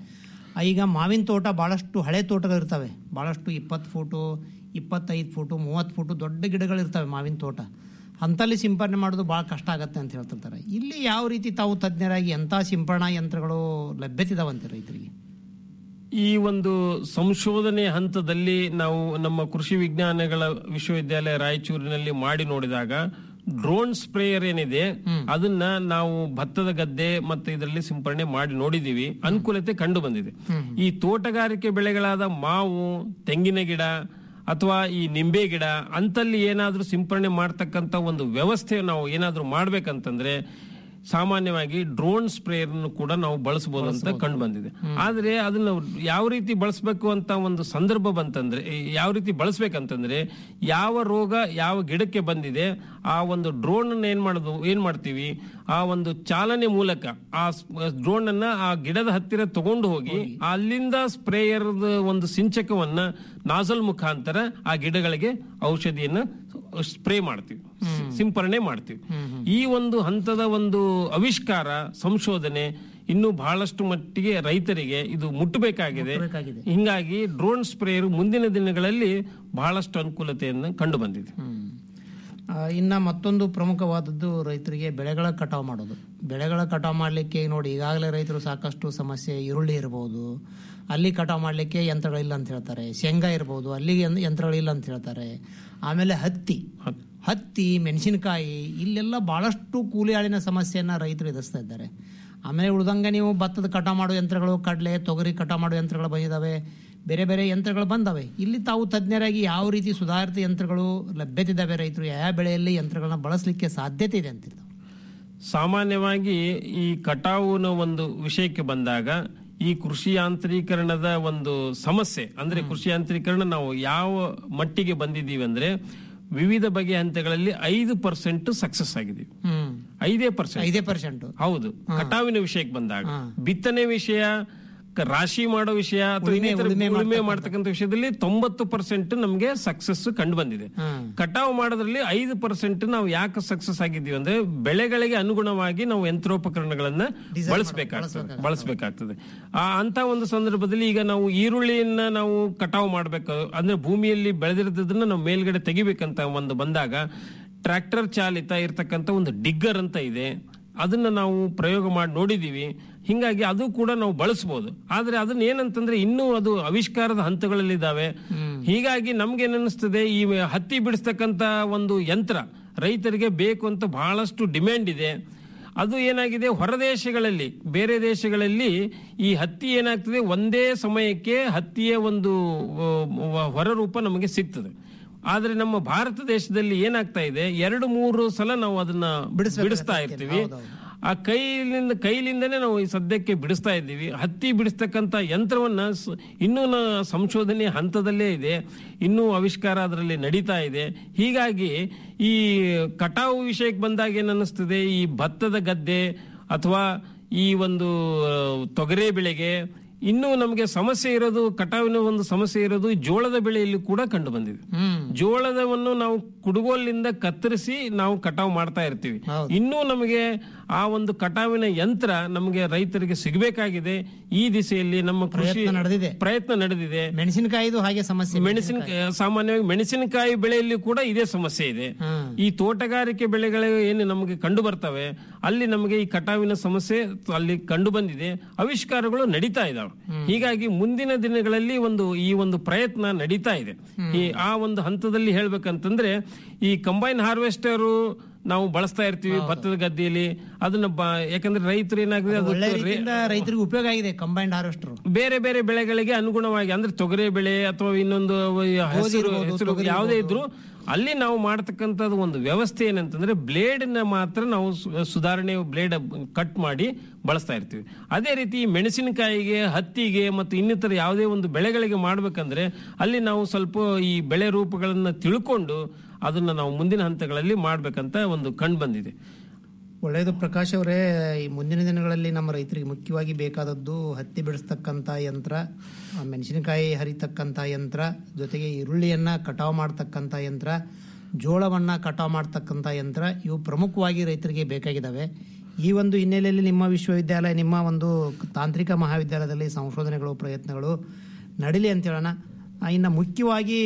ಈಗ ಮಾವಿನ ತೋಟ ಭಾಳಷ್ಟು ಹಳೆ ತೋಟಗಳಿರ್ತವೆ ಭಾಳಷ್ಟು ಇಪ್ಪತ್ತು ಫೂಟು ಇಪ್ಪತ್ತೈದು ಫೂಟು ಮೂವತ್ತು ಫೂಟು ದೊಡ್ಡ ಗಿಡಗಳಿರ್ತವೆ ಮಾವಿನ ತೋಟ ಅಂಥಲ್ಲಿ ಸಿಂಪರಣೆ ಮಾಡೋದು ಭಾಳ ಕಷ್ಟ ಆಗತ್ತೆ ಅಂತ ಹೇಳ್ತಿರ್ತಾರೆ ಇಲ್ಲಿ ಯಾವ ರೀತಿ ತಾವು ತಜ್ಞರಾಗಿ ಎಂಥ ಸಿಂಪರಣಾ ಯಂತ್ರಗಳು ಲಭ್ಯತಿದಾವಂತೆ ರೈತರಿಗೆ ಈ ಒಂದು ಸಂಶೋಧನೆ ಹಂತದಲ್ಲಿ ನಾವು ನಮ್ಮ ಕೃಷಿ ವಿಜ್ಞಾನಗಳ ವಿಶ್ವವಿದ್ಯಾಲಯ ರಾಯಚೂರಿನಲ್ಲಿ ಮಾಡಿ ನೋಡಿದಾಗ ಡ್ರೋನ್ ಸ್ಪ್ರೇಯರ್ ಏನಿದೆ ಅದನ್ನ ನಾವು ಭತ್ತದ ಗದ್ದೆ ಮತ್ತೆ ಇದರಲ್ಲಿ ಸಿಂಪರಣೆ ಮಾಡಿ ನೋಡಿದೀವಿ ಅನುಕೂಲತೆ ಕಂಡು ಬಂದಿದೆ ಈ ತೋಟಗಾರಿಕೆ ಬೆಳೆಗಳಾದ ಮಾವು ತೆಂಗಿನ ಗಿಡ ಅಥವಾ ಈ ನಿಂಬೆ ಗಿಡ ಅಂತಲ್ಲಿ ಏನಾದ್ರೂ ಸಿಂಪರಣೆ ಮಾಡ್ತಕ್ಕಂತ ಒಂದು ವ್ಯವಸ್ಥೆ ನಾವು ಏನಾದ್ರೂ ಮಾಡ್ಬೇಕಂತಂದ್ರೆ ಸಾಮಾನ್ಯವಾಗಿ ಡ್ರೋನ್ ಸ್ಪ್ರೇಯರ್ ಕೂಡ ನಾವು ಬಳಸಬಹುದು ಅಂತ ಕಂಡು ಬಂದಿದೆ ಆದ್ರೆ ಅದನ್ನ ಯಾವ ರೀತಿ ಬಳಸಬೇಕು ಅಂತ ಒಂದು ಸಂದರ್ಭ ಬಂತಂದ್ರೆ ಈ ಯಾವ ರೀತಿ ಬಳಸ್ಬೇಕಂತಂದ್ರೆ ಯಾವ ರೋಗ ಯಾವ ಗಿಡಕ್ಕೆ ಬಂದಿದೆ ಆ ಒಂದು ಡ್ರೋನ್ ಅನ್ನ ಏನ್ ಮಾಡೋದು ಏನ್ ಮಾಡ್ತೀವಿ ಆ ಒಂದು ಚಾಲನೆ ಮೂಲಕ ಆ ಡ್ರೋನ್ ಅನ್ನ ಆ ಗಿಡದ ಹತ್ತಿರ ತಗೊಂಡು ಹೋಗಿ ಅಲ್ಲಿಂದ ಸ್ಪ್ರೇಯರ್ ಒಂದು ಸಿಂಚಕವನ್ನ ನಾಜಲ್ ಮುಖಾಂತರ ಆ ಗಿಡಗಳಿಗೆ ಔಷಧಿಯನ್ನ ಸ್ಪ್ರೇ ಮಾಡ್ತೀವಿ ಸಿಂಪರಣೆ ಮಾಡ್ತೀವಿ ಈ ಒಂದು ಹಂತದ ಒಂದು ಆವಿಷ್ಕಾರ ಸಂಶೋಧನೆ ಇನ್ನು ಬಹಳಷ್ಟು ಮಟ್ಟಿಗೆ ರೈತರಿಗೆ ಇದು ಮುಟ್ಟಬೇಕಾಗಿದೆ ಹಿಂಗಾಗಿ ಡ್ರೋನ್ ಸ್ಪ್ರೇಯರ್ ಮುಂದಿನ ದಿನಗಳಲ್ಲಿ ಬಹಳಷ್ಟು ಅನುಕೂಲತೆಯನ್ನು ಕಂಡು ಬಂದಿದೆ ಆ, ಇನ್ನ ಮತ್ತೊಂದು ಪ್ರಮುಖವಾದದ್ದು ರೈತರಿಗೆ ಬೆಳೆಗಳ ಕಟಾವು ಮಾಡೋದು ಬೆಳೆಗಳ ಕಟಾವು ಮಾಡಲಿಕ್ಕೆ ನೋಡಿ ಈಗಾಗಲೇ ರೈತರು ಸಾಕಷ್ಟು ಸಮಸ್ಯೆ ಈರುಳ್ಳಿ ಇರಬಹುದು ಅಲ್ಲಿ ಕಟಾವು ಮಾಡಲಿಕ್ಕೆ ಯಂತ್ರಗಳಿಲ್ಲ ಅಂತ ಹೇಳ್ತಾರೆ ಶೇಂಗಾ ಇರಬಹುದು ಅಲ್ಲಿ ಯಂ- ಯಂತ್ರಗಳಿಲ್ಲ ಅಂತ ಹೇಳ್ತಾರೆ ಆಮೇಲೆ ಹತ್ತಿ ಹತ್ತಿ ಮೆಣಸಿನಕಾಯಿ ಇಲ್ಲೆಲ್ಲ ಬಹಳಷ್ಟು ಕೂಲಿ ಆಳಿನ ಸಮಸ್ಯೆಯನ್ನ ರೈತರು ಎದುರಿಸ್ತಾ ಇದ್ದಾರೆ ಆಮೇಲೆ ಉಳ್ದಂಗ ನೀವು ಭತ್ತದ ಕಟಾವು ಮಾಡೋ ಯಂತ್ರಗಳು ಕಡಲೆ ತೊಗರಿ ಕಟಾವು ಮಾಡೋ ಯಂತ್ರಗಳು ಬಂದಿದ್ದಾವೆ ಬೇರೆ ಬೇರೆ ಯಂತ್ರಗಳು ಬಂದವೆ ಇಲ್ಲಿ ತಾವು ತಜ್ಞರಾಗಿ ಯಾವ ರೀತಿ ಸುಧಾರಿತ ಯಂತ್ರಗಳು ಲಭ್ಯತಿದ್ದಾವೆ ರೈತರು ಯಾವ ಬೆಳೆಯಲ್ಲಿ ಯಂತ್ರಗಳನ್ನ ಬಳಸಲಿಕ್ಕೆ ಸಾಧ್ಯತೆ ಇದೆ ಅಂತಿರ್ತಾವೆ ಸಾಮಾನ್ಯವಾಗಿ ಈ ಕಟಾವುನ ಒಂದು ವಿಷಯಕ್ಕೆ ಬಂದಾಗ ಈ ಕೃಷಿ ಯಾಂತ್ರೀಕರಣದ ಒಂದು ಸಮಸ್ಯೆ ಅಂದ್ರೆ ಕೃಷಿ ಯಾಂತ್ರೀಕರಣ ನಾವು ಯಾವ ಮಟ್ಟಿಗೆ ಬಂದಿದ್ದೀವಿ ಅಂದ್ರೆ ವಿವಿಧ ಬಗೆಯ ಹಂತಗಳಲ್ಲಿ ಐದು ಪರ್ಸೆಂಟ್ ಸಕ್ಸಸ್ ಆಗಿದ್ದೀವಿ ಹ್ಮ್ ಐದೇ ಪರ್ಸೆಂಟ್ ಐದೇ ಪರ್ಸೆಂಟ್ ಹೌದು ಕಟಾವಿನ ವಿಷಯಕ್ಕೆ ಬಂದಾಗ ಬಿತ್ತನೆ ವಿಷಯ ಕ- ರಾಶಿ ಮಾಡೋ ವಿಷಯ ಅಥವಾ ಉಳುಮೆ- ಇನ್ನಿತರ ಉಳುಮೆ ಉಳುಮೆ ಮಾಡ್ತಕ್ಕಂಥ ವಿಷಯದಲ್ಲಿ ತೊಂಬತ್ತು ಪರ್ಸೆಂಟ್ ನಮಗೆ ಸಕ್ಸಸ್ ಕಂಡು ಬಂದಿದೆ ಕಟಾವು ಮಾಡೋದ್ರಲ್ಲಿ ಐದು ಪರ್ಸೆಂಟ್ ನಾವು ಯಾಕೆ ಸಕ್ಸಸ್ ಆಗಿದ್ದೀವಿ ಅಂದ್ರೆ ಬೆಳೆಗಳಿಗೆ ಅನುಗುಣವಾಗಿ ನಾವು ಯಂತ್ರೋಪಕರಣಗಳನ್ನ ಬಳಸಬೇಕಾಗ್ತದೆ ಬಳಸಬೇಕಾಗ್ತದೆ ಆ ಅಂತ ಒಂದು ಸಂದರ್ಭದಲ್ಲಿ ಈಗ ನಾವು ಈರುಳ್ಳಿಯನ್ನ ನಾವು ಕಟಾವು ಮಾಡ್ಬೇಕು ಅಂದ್ರೆ ಭೂಮಿಯಲ್ಲಿ ಬೆಳೆದಿರೋದನ್ನ ನಾವು ಮೇಲ್ಗಡೆ ತೆಗಿಬೇಕಂತ ಒಂದು ಬಂದಾಗ ಟ್ರ್ಯಾಕ್ಟರ್ ಚಾಲಿತ ಇರ್ತಕ್ಕಂಥ ಒಂದು ಡಿಗ್ಗರ್ ಅಂತ ಇದೆ ಅದನ್ನ ನಾವು ಪ್ರಯೋಗ ಮಾಡಿ ನೋಡಿದೀವಿ ಹಿಂಗಾಗಿ ಅದು ಕೂಡ ನಾವು ಬಳಸಬಹುದು ಆದ್ರೆ ಅದನ್ನ ಏನಂತಂದ್ರೆ ಇನ್ನೂ ಅದು ಆವಿಷ್ಕಾರದ ಹಂತಗಳಲ್ಲಿದ್ದಾವೆ ಹೀಗಾಗಿ ನಮ್ಗೆ ಏನಿಸ್ತದೆ ಈ ಹತ್ತಿ ಬಿಡಿಸ್ತಕ್ಕಂತ ಒಂದು ಯಂತ್ರ ರೈತರಿಗೆ ಬೇಕು ಅಂತ ಬಹಳಷ್ಟು ಡಿಮ್ಯಾಂಡ್ ಇದೆ ಅದು ಏನಾಗಿದೆ ಹೊರ ದೇಶಗಳಲ್ಲಿ ಬೇರೆ ದೇಶಗಳಲ್ಲಿ ಈ ಹತ್ತಿ ಏನಾಗ್ತದೆ ಒಂದೇ ಸಮಯಕ್ಕೆ ಹತ್ತಿಯ ಒಂದು ಆ, ಹೊರರೂಪ ನಮಗೆ ಸಿಗ್ತದೆ ಆದ್ರೆ ನಮ್ಮ ಭಾರತ ದೇಶದಲ್ಲಿ ಏನಾಗ್ತಾ ಇದೆ ಎರಡು ಮೂರು ಸಲ ನಾವು ಅದನ್ನ ಬಿಡಿಸ್ತಾ ಇರ್ತೀವಿ ಆ ಕೈಲಿಂದ ಕೈಲಿಂದನೇ ನಾವು ಈ ಸದ್ಯಕ್ಕೆ ಬಿಡಿಸ್ತಾ ಇದ್ದೀವಿ ಹತ್ತಿ ಬಿಡಿಸ್ತಕ್ಕಂಥ ಯಂತ್ರವನ್ನ ಸ- ಇನ್ನೂ ನ- ಸಂಶೋಧನೆ ಹಂತದಲ್ಲೇ ಇದೆ ಇನ್ನೂ ಆವಿಷ್ಕಾರ ಅದರಲ್ಲಿ ನಡೀತಾ ಇದೆ ಹೀಗಾಗಿ ಈ ಕಟಾವು ವಿಷಯಕ್ಕೆ ಬಂದಾಗ ಏನನ್ನಿಸ್ತದೆ ಈ ಭತ್ತದ ಗದ್ದೆ ಅಥವಾ ಈ ಒಂದು ಆ, ತೊಗರೆ ಬೆಳೆಗೆ ಇನ್ನೂ ನಮಗೆ ಸಮಸ್ಯೆ ಇರೋದು ಕಟಾವಿನ ಒಂದು ಸಮಸ್ಯೆ ಇರೋದು ಈ ಜೋಳದ ಬೆಳೆಯಲ್ಲಿ ಕೂಡ ಕಂಡು ಬಂದಿದೆ ಜೋಳದವನ್ನು ನಾವು ಕುಡುಗೋಲಿಂದ ಕತ್ತರಿಸಿ ನಾವು ಕಟಾವು ಮಾಡ್ತಾ ಇರ್ತೀವಿ ಇನ್ನೂ ನಮಗೆ ಆ ಒಂದು ಕಟಾವಿನ ಯಂತ್ರ ನಮಗೆ ರೈತರಿಗೆ ಸಿಗಬೇಕಾಗಿದೆ ಈ ದಿಸೆಯಲ್ಲಿ ನಮ್ಮ ಕೃಷಿ ನಡೆದಿದೆ ಪ್ರಯತ್ನ ನಡೆದಿದೆ ಮೆಣಸಿನಕಾಯಿದು ಹಾಗೆ ಸಮಸ್ಯೆ ಮೆಣಸಿನ ಸಾಮಾನ್ಯವಾಗಿ ಮೆಣಸಿನಕಾಯಿ ಬೆಳೆಯಲ್ಲಿ ಕೂಡ ಇದೇ ಸಮಸ್ಯೆ ಇದೆ ಈ ತೋಟಗಾರಿಕೆ ಬೆಳೆಗಳು ಏನು ನಮಗೆ ಕಂಡು ಬರ್ತವೆ ಅಲ್ಲಿ ನಮಗೆ ಈ ಕಟಾವಿನ ಸಮಸ್ಯೆ ಅಲ್ಲಿ ಕಂಡು ಬಂದಿದೆ ಆವಿಷ್ಕಾರಗಳು ನಡೀತಾ ಇದಾವೆ ಹೀಗಾಗಿ ಮುಂದಿನ ದಿನಗಳಲ್ಲಿ ಒಂದು ಈ ಒಂದು ಪ್ರಯತ್ನ ನಡೀತಾ ಇದೆ ಈ ಆ ಒಂದು ಹಂತದಲ್ಲಿ ಹೇಳ್ಬೇಕಂತಂದ್ರೆ ಈ ಕಂಬೈನ್ ಹಾರ್ವೆಸ್ಟರ್ ನಾವು ಬಳಸ್ತಾ ಇರ್ತೀವಿ ಭತ್ತದ ಗದ್ದೆಯಲ್ಲಿ ಅದನ್ನ ಬ- ಯಾಕಂದ್ರೆ ರೈತರು ಏನಾಗಿದೆ ಅದು ಒಳ್ಳೆ ರೇ- ರೀತಿಯಿಂದ ರೈತರಿಗೆ ಉಪಯೋಗ ಆಗಿದೆ ಕಂಬೈಂಡ್ ಹಾರ್ವೆಸ್ಟರ್ ಬೇರೆ ಬೇರೆ ಬೆಳೆಗಳಿಗೆ ಅನುಗುಣವಾಗಿ ಅಂದ್ರೆ ತೊಗರೆ ಬೆಳೆ ಅಥವಾ ಇನ್ನೊಂದು ಹೆಸರು ಇರ್ಬೋದು, ಹೆಸರು ತೊಗರಿ ಯಾವುದೇ ಇರ್ಬೋದು. ಇದ್ರು ಅಲ್ಲಿ ನಾವು ಮಾಡತಕ್ಕಂಥದ್ದು ಒಂದು ವ್ಯವಸ್ಥೆ ಏನಂತಂದ್ರೆ ಬ್ಲೇಡ್ ನ ಮಾತ್ರ ನಾವು ಸು- ಸುಧಾರಣೆ ಬ್ಲೇಡ್ ಕಟ್ ಮಾಡಿ ಬಳಸ್ತಾ ಇರ್ತೀವಿ ಅದೇ ರೀತಿ ಮೆಣಸಿನಕಾಯಿಗೆ ಹತ್ತಿಗೆ ಮತ್ತು ಇನ್ನಿತರ ಯಾವುದೇ ಒಂದು ಬೆಳೆಗಳಿಗೆ ಮಾಡ್ಬೇಕಂದ್ರೆ ಅಲ್ಲಿ ನಾವು ಸ್ವಲ್ಪ ಈ ಬೆಳೆ ರೂಪಗಳನ್ನ ತಿಳ್ಕೊಂಡು ಅದನ್ನ ನಾವು ಮುಂದಿನ ಹಂತಗಳಲ್ಲಿ ಮಾಡ್ಬೇಕಂತ ಒಂದು ಕಂಡು ಬಂದಿದೆ ಒಳ್ಳೆಯದು ಪ್ರಕಾಶ್ ಅವರೇ ಈ ಮುಂದಿನ ದಿನಗಳಲ್ಲಿ ನಮ್ಮ ರೈತರಿಗೆ ಮುಖ್ಯವಾಗಿ ಬೇಕಾದದ್ದು ಹತ್ತಿ ಬಿಡಿಸ್ತಕ್ಕಂಥ ಯಂತ್ರ ಆ, ಮೆಣಸಿನಕಾಯಿ ಹರಿತಕ್ಕಂಥ ಯಂತ್ರ ಜೊತೆಗೆ ಈರುಳ್ಳಿಯನ್ನ ಕಟಾವು ಮಾಡ್ತಕ್ಕಂಥ ಯಂತ್ರ ಜೋಳವನ್ನ ಕಟಾವು ಮಾಡ್ತಕ್ಕಂಥ ಯಂತ್ರ ಇವು ಪ್ರಮುಖವಾಗಿ ರೈತರಿಗೆ ಬೇಕಾಗಿದ್ದಾವೆ ಈ ಒಂದು ಹಿನ್ನೆಲೆಯಲ್ಲಿ ನಿಮ್ಮ ವಿಶ್ವವಿದ್ಯಾಲಯ ನಿಮ್ಮ ಒಂದು ತಾಂತ್ರಿಕ ಮಹಾವಿದ್ಯಾಲಯದಲ್ಲಿ ಸಂಶೋಧನೆಗಳು ಪ್ರಯತ್ನಗಳು ನಡೀಲಿ ಅಂತ ಹೇಳೋಣ ಆ, ಇನ್ನು ಮುಖ್ಯವಾಗಿ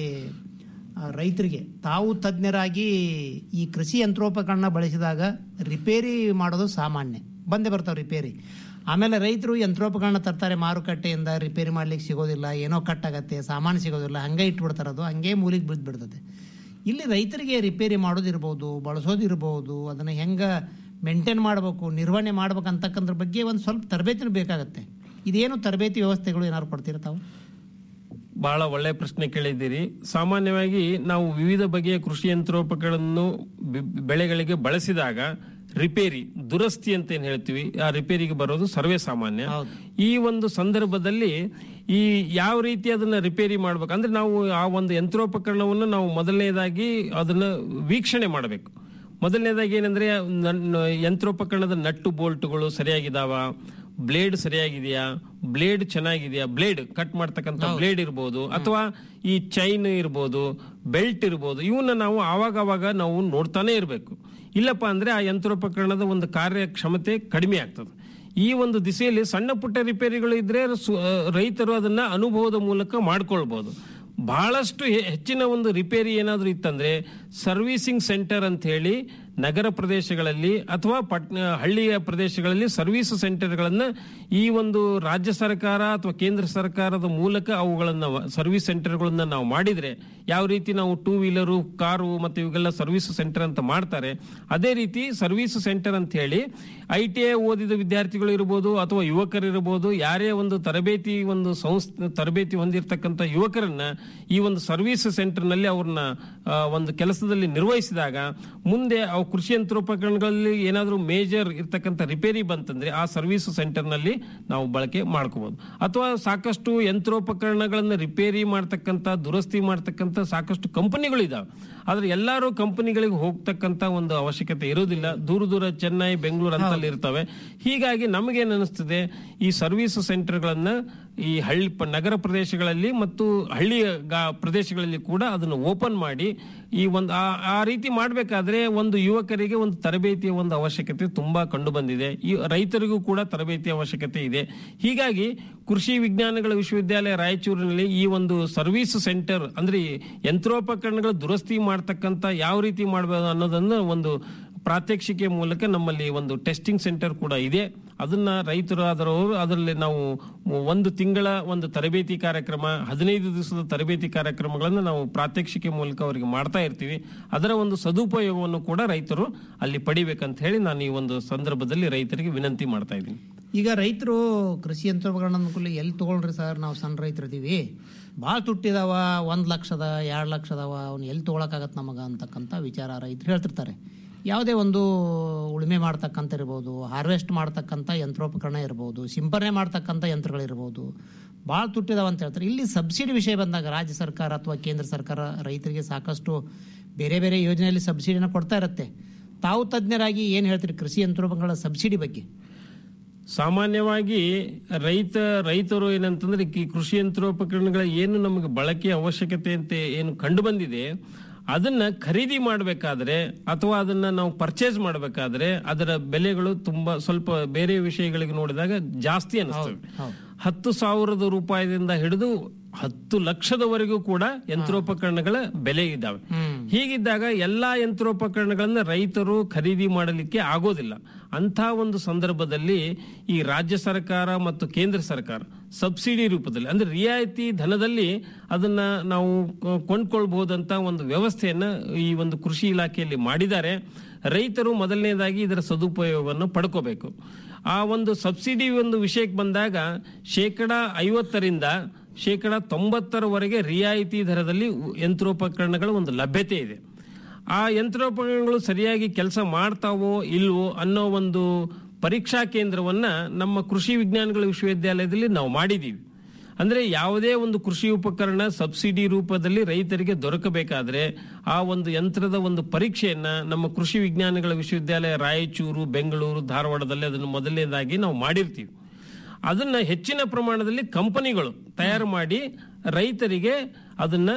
ಆ, ರೈತರಿಗೆ ತಾವು ತಜ್ಞರಾಗಿ ಈ ಕೃಷಿ ಯಂತ್ರೋಪಕರಣ ಬಳಸಿದಾಗ ರಿಪೇರಿ ಮಾಡೋದು ಸಾಮಾನ್ಯ ಬಂದೇ ಬರ್ತಾವೆ ರಿಪೇರಿ ಆಮೇಲೆ ರೈತರು ಯಂತ್ರೋಪಕರಣ ತರ್ತಾರೆ ಮಾರುಕಟ್ಟೆಯಿಂದ ರಿಪೇರಿ ಮಾಡ್ಲಿಕ್ಕೆ ಸಿಗೋದಿಲ್ಲ ಏನೋ ಕಟ್ಟಾಗತ್ತೆ ಸಾಮಾನು ಸಿಗೋದಿಲ್ಲ ಹಂಗೆ ಇಟ್ಬಿಡ್ತಾರೆ ಅದು ಹಂಗೆ ಮೂಲಿಗೆ ಬಿದ್ದು ಬಿಡ್ತದೆ ಇಲ್ಲಿ ರೈತರಿಗೆ ರಿಪೇರಿ ಮಾಡೋದಿರ್ಬೋದು ಬಳಸೋದಿರ್ಬೋದು ಅದನ್ನು ಹೆಂಗೆ ಮೇಂಟೈನ್ ಮಾಡಬೇಕು ನಿರ್ವಹಣೆ ಮಾಡ್ಬೇಕು ಅಂತಕ್ಕಂದ್ರ ಬಗ್ಗೆ ಒಂದು ಸ್ವಲ್ಪ ತರಬೇತಿನೂ ಬೇಕಾಗತ್ತೆ ಇದೇನು ತರಬೇತಿ ವ್ಯವಸ್ಥೆಗಳು ಏನಾದ್ರು ಕೊಡ್ತೀರಾ ತಾವು ಬಹಳ ಒಳ್ಳೆ ಪ್ರಶ್ನೆ ಕೇಳಿದ್ದೀರಿ ಸಾಮಾನ್ಯವಾಗಿ ನಾವು ವಿವಿಧ ಬಗೆಯ ಕೃಷಿ ಯಂತ್ರೋಪಕರಣವನ್ನು ಬೆ- ಬೆಳೆಗಳಿಗೆ ಬಳಸಿದಾಗ ರಿಪೇರಿ ದುರಸ್ತಿ ಅಂತ ಏನ್ ಹೇಳ್ತೀವಿ ಆ ರಿಪೇರಿಗೆ ಬರೋದು ಸರ್ವೇ ಸಾಮಾನ್ಯ ಈ ಒಂದು ಸಂದರ್ಭದಲ್ಲಿ ಈ ಯಾವ ರೀತಿ ಅದನ್ನ ರಿಪೇರಿ ಮಾಡ್ಬೇಕು ಅಂದ್ರೆ ನಾವು ಆ ಒಂದು ಯಂತ್ರೋಪಕರಣವನ್ನು ನಾವು ಮೊದಲನೇದಾಗಿ ಅದನ್ನ ವೀಕ್ಷಣೆ ಮಾಡಬೇಕು ಮೊದಲನೇದಾಗಿ ಏನಂದ್ರೆ ನನ್ನ ಯಂತ್ರೋಪಕರಣದ ನಟ್ಟು ಬೋಲ್ಟ್ಗಳು ಸರಿಯಾಗಿದಾವ ಬ್ಲೇಡ್ ಸರಿಯಾಗಿದೆಯಾ ಬ್ಲೇಡ್ ಚೆನ್ನಾಗಿದೆಯಾ ಬ್ಲೇಡ್ ಕಟ್ ಮಾಡ್ತಕ್ಕಂಥ ಬ್ಲೇಡ್ ಇರ್ಬೋದು ಅಥವಾ ಈ ಚೈನ್ ಇರ್ಬೋದು ಬೆಲ್ಟ್ ಇರ್ಬೋದು ಇವನ್ನ ನಾವು ಆವಾಗ ಆವಾಗ ನಾವು ನೋಡ್ತಾನೆ ಇರಬೇಕು ಇಲ್ಲಪ್ಪ ಅಂದ್ರೆ ಆ ಯಂತ್ರೋಪಕರಣದ ಒಂದು ಕಾರ್ಯಕ್ಷಮತೆ ಕಡಿಮೆ ಆಗ್ತದೆ ಈ ಒಂದು ದಿಸೆಯಲ್ಲಿ ಸಣ್ಣ ಪುಟ್ಟ ರಿಪೇರಿಗಳು ಇದ್ರೆ ಸು- ಆ, ರೈತರು ಅದನ್ನ ಅನುಭವದ ಮೂಲಕ ಮಾಡ್ಕೊಳ್ಬಹುದು ಬಹಳಷ್ಟು ಹೆ- ಹೆಚ್ಚಿನ ಒಂದು ರಿಪೇರಿ ಏನಾದರೂ ಇತ್ತಂದ್ರೆ ಸರ್ವೀಸಿಂಗ್ ಸೆಂಟರ್ ಅಂತ ಹೇಳಿ ನಗರ ಪ್ರದೇಶಗಳಲ್ಲಿ ಅಥವಾ ಪಟ್ನ ಹಳ್ಳಿಯ ಪ್ರದೇಶಗಳಲ್ಲಿ ಸರ್ವಿಸ್ ಸೆಂಟರ್ಗಳನ್ನ ಈ ಒಂದು ರಾಜ್ಯ ಸರ್ಕಾರ ಅಥವಾ ಕೇಂದ್ರ ಸರ್ಕಾರದ ಮೂಲಕ ಅವುಗಳನ್ನ ಸರ್ವಿಸ್ ಸೆಂಟರ್ಗಳನ್ನ ನಾವು ಮಾಡಿದ್ರೆ ಯಾವ ರೀತಿ ನಾವು ಟೂ ವೀಲರು ಕಾರು ಮತ್ತು ಇವೆಲ್ಲ ಸರ್ವಿಸ್ ಸೆಂಟರ್ ಅಂತ ಮಾಡ್ತಾರೆ ಅದೇ ರೀತಿ ಸರ್ವಿಸ್ ಸೆಂಟರ್ ಅಂತ ಹೇಳಿ ಐ ಟಿ ಐ ಓದಿದ ವಿದ್ಯಾರ್ಥಿಗಳು ಇರ್ಬೋದು ಅಥವಾ ಯುವಕರು ಇರ್ಬೋದು ಯಾರೇ ಒಂದು ತರಬೇತಿ ಒಂದು ಸಂಸ್ಥೆ ತರಬೇತಿ ಹೊಂದಿರತಕ್ಕಂಥ ಯುವಕರನ್ನ ಈ ಒಂದು ಸರ್ವಿಸ್ ಸೆಂಟರ್ನಲ್ಲಿ ಅವ್ರನ್ನ ಆ, ಒಂದು ಕೆಲಸದಲ್ಲಿ ನಿರ್ವಹಿಸಿದಾಗ ಮುಂದೆ ಅವು ಕೃಷಿ ಯಂತ್ರೋಪಕರಣಗಳಲ್ಲಿ ಏನಾದರೂ ಮೇಜರ್ ಇರ್ತಕ್ಕಂಥ ರಿಪೇರಿ ಬಂತಂದ್ರೆ ಆ ಸರ್ವಿಸ್ ಸೆಂಟರ್ನಲ್ಲಿ ನಾವು ಬಳಕೆ ಮಾಡ್ಕೋಬಹುದು ಅಥವಾ ಸಾಕಷ್ಟು ಯಂತ್ರೋಪಕರಣಗಳನ್ನು ರಿಪೇರಿ ಮಾಡ್ತಕ್ಕಂಥ ದುರಸ್ತಿ ಮಾಡ್ತಕ್ಕಂಥ ಸಾಕಷ್ಟು ಕಂಪನಿಗಳು ಇದಾವೆ ಆದ್ರೆ ಎಲ್ಲರೂ ಕಂಪನಿಗಳಿಗೆ ಹೋಗ್ತಕ್ಕಂಥ ಒಂದು ಅವಶ್ಯಕತೆ ಇರೋದಿಲ್ಲ ದೂರ ದೂರ ಚೆನ್ನೈ ಬೆಂಗಳೂರು ಅಂತಲ್ಲಿ ಇರ್ತವೆ ಹೀಗಾಗಿ ನಮಗೇನ್ ಅನಿಸ್ತದೆ ಈ ಸರ್ವಿಸ್ ಸೆಂಟರ್ಗಳನ್ನ ಈ ಹಳ್ಳಿ ಪ- ನಗರ ಪ್ರದೇಶಗಳಲ್ಲಿ ಮತ್ತು ಹಳ್ಳಿಯ ಗಾ- ಪ್ರದೇಶಗಳಲ್ಲಿ ಕೂಡ ಅದನ್ನು ಓಪನ್ ಮಾಡಿ ಈ ಒಂದು ಆ- ಆ ರೀತಿ ಮಾಡಬೇಕಾದ್ರೆ ಒಂದು ಯುವಕರಿಗೆ ಒಂದು ತರಬೇತಿಯ ಒಂದು ಅವಶ್ಯಕತೆ ತುಂಬಾ ಕಂಡು ಬಂದಿದೆ ಈ ರೈತರಿಗೂ ಕೂಡ ತರಬೇತಿ ಅವಶ್ಯಕತೆ ಇದೆ ಹೀಗಾಗಿ ಕೃಷಿ ವಿಜ್ಞಾನಗಳ ವಿಶ್ವವಿದ್ಯಾಲಯ ರಾಯಚೂರಿನಲ್ಲಿ ಈ ಒಂದು ಸರ್ವಿಸ್ ಸೆಂಟರ್ ಅಂದ್ರೆ ಈ ಯಂತ್ರೋಪಕರಣಗಳ ದುರಸ್ತಿ ಮಾಡ್ತಕ್ಕಂಥ ಯಾವ ರೀತಿ ಮಾಡಬಹುದು ಅನ್ನೋದನ್ನ ಒಂದು ಪ್ರಾತ್ಯಕ್ಷಿಕೆ ಮೂಲಕ ನಮ್ಮಲ್ಲಿ ಒಂದು ಟೆಸ್ಟಿಂಗ್ ಸೆಂಟರ್ ಕೂಡ ಇದೆ ಅದನ್ನ ರೈತರು ಅದರವರು ಅದರಲ್ಲಿ ನಾವು ಒಂದು ತಿಂಗಳ ಒಂದು ತರಬೇತಿ ಕಾರ್ಯಕ್ರಮ ಹದಿನೈದು ದಿವಸದ ತರಬೇತಿ ಕಾರ್ಯಕ್ರಮಗಳನ್ನು ನಾವು ಪ್ರಾತ್ಯಕ್ಷಿಕೆ ಮೂಲಕ ಅವರಿಗೆ ಮಾಡ್ತಾ ಇರ್ತೀವಿ ಅದರ ಒಂದು ಸದುಪಯೋಗವನ್ನು ಕೂಡ ರೈತರು ಅಲ್ಲಿ ಪಡಿಬೇಕಂತ ಹೇಳಿ ನಾನು ಈ ಒಂದು ಸಂದರ್ಭದಲ್ಲಿ ರೈತರಿಗೆ ವಿನಂತಿ ಮಾಡ್ತಾ ಇದ್ದೀನಿ ಈಗ ರೈತರು ಕೃಷಿ ಯಂತ್ರೋಪಕರಣ ಅನುಕೂಲ ಎಲ್ಲಿ ತಗೊಳ್ರಿ ಸರ್ ನಾವು ಸಣ್ಣ ರೈತರು ಇದೀವಿ ಭಾಳ ತುಟ್ಟಿದಾವ ಒಂದು ಲಕ್ಷದ ಎರಡು ಲಕ್ಷದವ ಅವ್ನು ಎಲ್ಲಿ ತೊಗೊಳಕ್ಕಾಗತ್ತೆ ನಮಗೆ ಅಂತಕ್ಕಂಥ ವಿಚಾರ ರೈತರು ಹೇಳ್ತಿರ್ತಾರೆ ಯಾವುದೇ ಒಂದು ಉಳುಮೆ ಮಾಡ್ತಕ್ಕಂಥ ಇರ್ಬೋದು ಹಾರ್ವೆಸ್ಟ್ ಮಾಡ್ತಕ್ಕಂಥ ಯಂತ್ರೋಪಕರಣ ಇರ್ಬೋದು ಸಿಂಪರಣೆ ಮಾಡ್ತಕ್ಕಂಥ ಯಂತ್ರಗಳಿರ್ಬೋದು ಭಾಳ ತುಟ್ಟಿದಾವ ಅಂತ ಹೇಳ್ತಾರೆ ಇಲ್ಲಿ ಸಬ್ಸಿಡಿ ವಿಷಯ ಬಂದಾಗ ರಾಜ್ಯ ಸರ್ಕಾರ ಅಥವಾ ಕೇಂದ್ರ ಸರ್ಕಾರ ರೈತರಿಗೆ ಸಾಕಷ್ಟು ಬೇರೆ ಬೇರೆ ಯೋಜನೆಯಲ್ಲಿ ಸಬ್ಸಿಡಿನ ಕೊಡ್ತಾ ಇರುತ್ತೆ ತಾವು ತಜ್ಞರಾಗಿ ಏನು ಹೇಳ್ತೀರಿ ಕೃಷಿ ಯಂತ್ರೋಪಕರಣಗಳ ಸಬ್ಸಿಡಿ ಬಗ್ಗೆ ಸಾಮಾನ್ಯವಾಗಿ ರೈತ ರೈತರು ಏನಂತಂದ್ರೆ ಈ ಕೃಷಿ ಯಂತ್ರೋಪಕರಣಗಳ ಏನು ನಮಗೆ ಬಳಕೆಯ ಅವಶ್ಯಕತೆ ಅಂತ ಏನು ಕಂಡು ಬಂದಿದೆ ಅದನ್ನ ಖರೀದಿ ಮಾಡಬೇಕಾದ್ರೆ ಅಥವಾ ಅದನ್ನ ನಾವು ಪರ್ಚೇಸ್ ಮಾಡಬೇಕಾದ್ರೆ ಅದರ ಬೆಲೆಗಳು ತುಂಬಾ ಸ್ವಲ್ಪ ಬೇರೆ ವಿಷಯಗಳಿಗೆ ನೋಡಿದಾಗ ಜಾಸ್ತಿ ಅನಿಸ್ತವೆ ಹತ್ತು ಸಾವಿರದ ರೂಪಾಯಿದಿಂದ ಹಿಡಿದು ಹತ್ತು ಲಕ್ಷದವರೆಗೂ ಕೂಡ ಯಂತ್ರೋಪಕರಣಗಳ ಬೆಲೆ ಇದ್ದಾವೆ ಹೀಗಿದ್ದಾಗ ಎಲ್ಲಾ ಯಂತ್ರೋಪಕರಣಗಳನ್ನ ರೈತರು ಖರೀದಿ ಮಾಡಲಿಕ್ಕೆ ಆಗೋದಿಲ್ಲ ಅಂತ ಒಂದು ಸಂದರ್ಭದಲ್ಲಿ ಈ ರಾಜ್ಯ ಸರ್ಕಾರ ಮತ್ತು ಕೇಂದ್ರ ಸರ್ಕಾರ ಸಬ್ಸಿಡಿ ರೂಪದಲ್ಲಿ ಅಂದ್ರೆ ರಿಯಾಯಿತಿ ಧನದಲ್ಲಿ ಅದನ್ನ ನಾವು ಕ- ಕೊಂಡ್ಕೊಳ್ಬಹುದಂತ ಒಂದು ವ್ಯವಸ್ಥೆಯನ್ನ ಈ ಒಂದು ಕೃಷಿ ಇಲಾಖೆಯಲ್ಲಿ ಮಾಡಿದ್ದಾರೆ ರೈತರು ಮೊದಲನೇದಾಗಿ ಇದರ ಸದುಪಯೋಗವನ್ನು ಪಡ್ಕೋಬೇಕು ಆ ಒಂದು ಸಬ್ಸಿಡಿ ಒಂದು ವಿಷಯಕ್ಕೆ ಬಂದಾಗ ಶೇಕಡ ಐವತ್ತರಿಂದ ಶೇಕಡ ತೊಂಬತ್ತರವರೆಗೆ ರಿಯಾಯಿತಿ ದರದಲ್ಲಿ ಉ- ಯಂತ್ರೋಪಕರಣಗಳ ಒಂದು ಲಭ್ಯತೆ ಇದೆ ಆ ಯಂತ್ರೋಪಕರಣಗಳು ಸರಿಯಾಗಿ ಕೆಲಸ ಮಾಡ್ತಾವೋ ಇಲ್ವೋ ಅನ್ನೋ ಒಂದು ಪರೀಕ್ಷಾ ಕೇಂದ್ರವನ್ನ ನಮ್ಮ ಕೃಷಿ ವಿಜ್ಞಾನಗಳ ವಿಶ್ವವಿದ್ಯಾಲಯದಲ್ಲಿ ನಾವು ಮಾಡಿದ್ದೀವಿ ಅಂದ್ರೆ ಯಾವುದೇ ಒಂದು ಕೃಷಿ ಉಪಕರಣ ಸಬ್ಸಿಡಿ ರೂಪದಲ್ಲಿ ರೈತರಿಗೆ ದೊರಕಬೇಕಾದ್ರೆ ಆ ಒಂದು ಯಂತ್ರದ ಒಂದು ಪರೀಕ್ಷೆಯನ್ನ ನಮ್ಮ ಕೃಷಿ ವಿಜ್ಞಾನಗಳ ವಿಶ್ವವಿದ್ಯಾಲಯ ರಾಯಚೂರು ಬೆಂಗಳೂರು ಧಾರವಾಡದಲ್ಲಿ ಅದನ್ನು ಮೊದಲನೇದಾಗಿ ನಾವು ಮಾಡಿರ್ತೀವಿ ಅದನ್ನ ಹೆಚ್ಚಿನ ಪ್ರಮಾಣದಲ್ಲಿ ಕಂಪನಿಗಳು ತಯಾರು ಮಾಡಿ ರೈತರಿಗೆ ಅದನ್ನ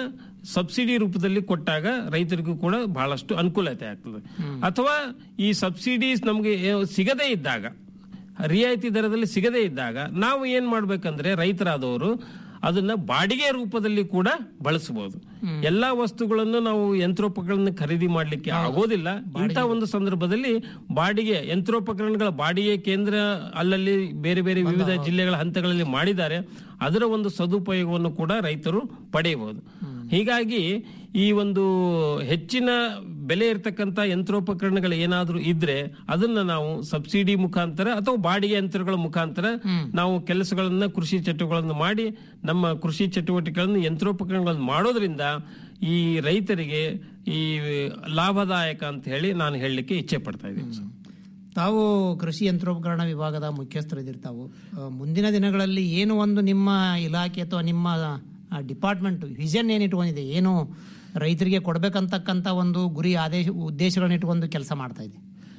ಸಬ್ಸಿಡಿ ರೂಪದಲ್ಲಿ ಕೊಟ್ಟಾಗ ರೈತರಿಗೂ ಕೂಡ ಬಹಳಷ್ಟು ಅನುಕೂಲತೆ ಆಗ್ತದೆ ಅಥವಾ ಈ ಸಬ್ಸಿಡೀಸ್ ನಮಗೆ ಸಿಗದೇ ಇದ್ದಾಗ ರಿಯಾಯಿತಿ ದರದಲ್ಲಿ ಸಿಗದೇ ಇದ್ದಾಗ ನಾವು ಏನ್ ಮಾಡ್ಬೇಕಂದ್ರೆ ರೈತರಾದವರು ಅದನ್ನ ಬಾಡಿಗೆ ರೂಪದಲ್ಲಿ ಕೂಡ ಬಳಸಬಹುದು ಎಲ್ಲಾ ವಸ್ತುಗಳನ್ನು ನಾವು ಯಂತ್ರೋಪಕರಣ ಖರೀದಿ ಮಾಡ್ಲಿಕ್ಕೆ ಆಗೋದಿಲ್ಲ ಇಂಥ ಒಂದು ಸಂದರ್ಭದಲ್ಲಿ ಬಾಡಿಗೆ ಯಂತ್ರೋಪಕರಣಗಳ ಬಾಡಿಗೆ ಕೇಂದ್ರ ಅಲ್ಲಲ್ಲಿ ಬೇರೆ ಬೇರೆ ವಿವಿಧ ಜಿಲ್ಲೆಗಳ ಹಂತಗಳಲ್ಲಿ ಮಾಡಿದ್ದಾರೆ ಅದರ ಒಂದು ಸದುಪಯೋಗವನ್ನು ಕೂಡ ರೈತರು ಪಡೆಯಬಹುದು ಹೀಗಾಗಿ ಈ ಒಂದು ಹೆಚ್ಚಿನ ಬೆಲೆ ಇರತಕ್ಕಂತ ಯಂತ್ರೋಪಕರಣಗಳು ಏನಾದ್ರೂ ಇದ್ರೆ ಅದನ್ನ ನಾವು ಸಬ್ಸಿಡಿ ಮುಖಾಂತರ ಅಥವಾ ಬಾಡಿಗೆ ಯಂತ್ರಗಳ ಮುಖಾಂತರ ನಾವು ಕೆಲಸಗಳನ್ನ ಕೃಷಿ ಚಟುವಟಿಕೆಗಳನ್ನು ಮಾಡಿ ನಮ್ಮ ಕೃಷಿ ಚಟುವಟಿಕೆಗಳನ್ನು ಯಂತ್ರೋಪಕರಣಗಳನ್ನು ಮಾಡೋದ್ರಿಂದ ಈ ರೈತರಿಗೆ ಈ ಲಾಭದಾಯಕ ಅಂತ ಹೇಳಿ ನಾನು ಹೇಳಲಿಕ್ಕೆ ಇಚ್ಛೆ ಪಡ್ತಾ ಇದ್ದೀನಿ ಸರ್. ತಾವು ಕೃಷಿ ಯಂತ್ರೋಪಕರಣ ವಿಭಾಗದ ಮುಖ್ಯಸ್ಥರಿದ್ದಿರ್ತಾವು ಆ, ಮುಂದಿನ ದಿನಗಳಲ್ಲಿ ಏನು ಒಂದು ನಿಮ್ಮ ಇಲಾಖೆ ಅಥವಾ ನಿಮ್ಮ ಡಿಪಾರ್ಟ್ಮೆಂಟ್ ವಿಷನ್ ಏನು ಇಟ್ಕೊಂಡಿದೆ ಏನು ರೈತರಿಗೆ ಕೊಡ್ಬೇಕಂತಕ್ಕಂಥ ಒಂದು ಗುರಿ ಆದೇಶ ಉದ್ದೇಶಗಳನ್ನ ಇಟ್ಕೊಂಡು ಕೆಲಸ ಮಾಡ್ತಾ ಇದೆ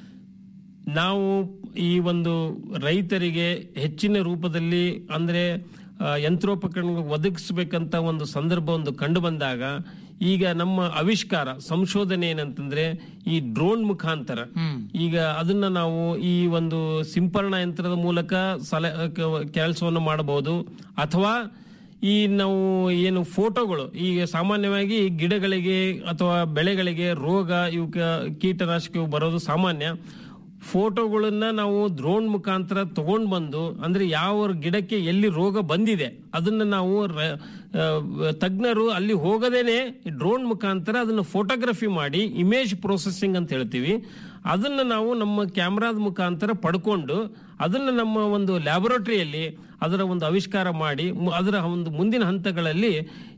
ನಾವು ಈ ಒಂದು ರೈತರಿಗೆ ಹೆಚ್ಚಿನ ರೂಪದಲ್ಲಿ ಅಂದ್ರೆ ಆ, ಯಂತ್ರೋಪಕರಣ ಒದಗಿಸಬೇಕಂತ ಒಂದು ಸಂದರ್ಭ ಒಂದು ಕಂಡು ಬಂದಾಗ ಈಗ ನಮ್ಮ ಆವಿಷ್ಕಾರ ಸಂಶೋಧನೆ ಏನಂತಂದ್ರೆ ಈ ಡ್ರೋನ್ ಮುಖಾಂತರ ಈಗ ಅದನ್ನ ನಾವು ಈ ಒಂದು ಸಿಂಪರಣಾ ಯಂತ್ರದ ಮೂಲಕ ಸಲ ಕೆಲಸವನ್ನು ಮಾಡಬಹುದು ಅಥವಾ ಈ ನಾವು ಏನು ಫೋಟೋಗಳು ಈಗ ಸಾಮಾನ್ಯವಾಗಿ ಗಿಡಗಳಿಗೆ ಅಥವಾ ಬೆಳೆಗಳಿಗೆ ರೋಗ ಇವಕ್ಕೆ ಕೀಟನಾಶಕ ಇವು ಬರೋದು ಸಾಮಾನ್ಯ ಫೋಟೋಗಳನ್ನ ನಾವು ಡ್ರೋನ್ ಮುಖಾಂತರ ತಗೊಂಡ್ ಬಂದು ಅಂದ್ರೆ ಯಾವ ಗಿಡಕ್ಕೆ ಎಲ್ಲಿ ರೋಗ ಬಂದಿದೆ ಅದನ್ನ ನಾವು ರ- ಆ, ತಜ್ಞರು ಅಲ್ಲಿ ಹೋಗದೇನೆ ಡ್ರೋನ್ ಮುಖಾಂತರ ಅದನ್ನ ಫೋಟೋಗ್ರಫಿ ಮಾಡಿ ಇಮೇಜ್ ಪ್ರೊಸೆಸಿಂಗ್ ಅಂತ ಹೇಳ್ತೀವಿ ಅದನ್ನ ನಾವು ನಮ್ಮ ಕ್ಯಾಮ್ರಾದ ಮುಖಾಂತರ ಪಡ್ಕೊಂಡು ಅದನ್ನ ನಮ್ಮ ಒಂದು ಲ್ಯಾಬೊರೇಟರಿಯಲ್ಲಿ ಅದರ ಒಂದು ಆವಿಷ್ಕಾರ ಮಾಡಿ ಮು- ಅದರ ಒಂದು ಮುಂದಿನ ಹಂತಗಳಲ್ಲಿ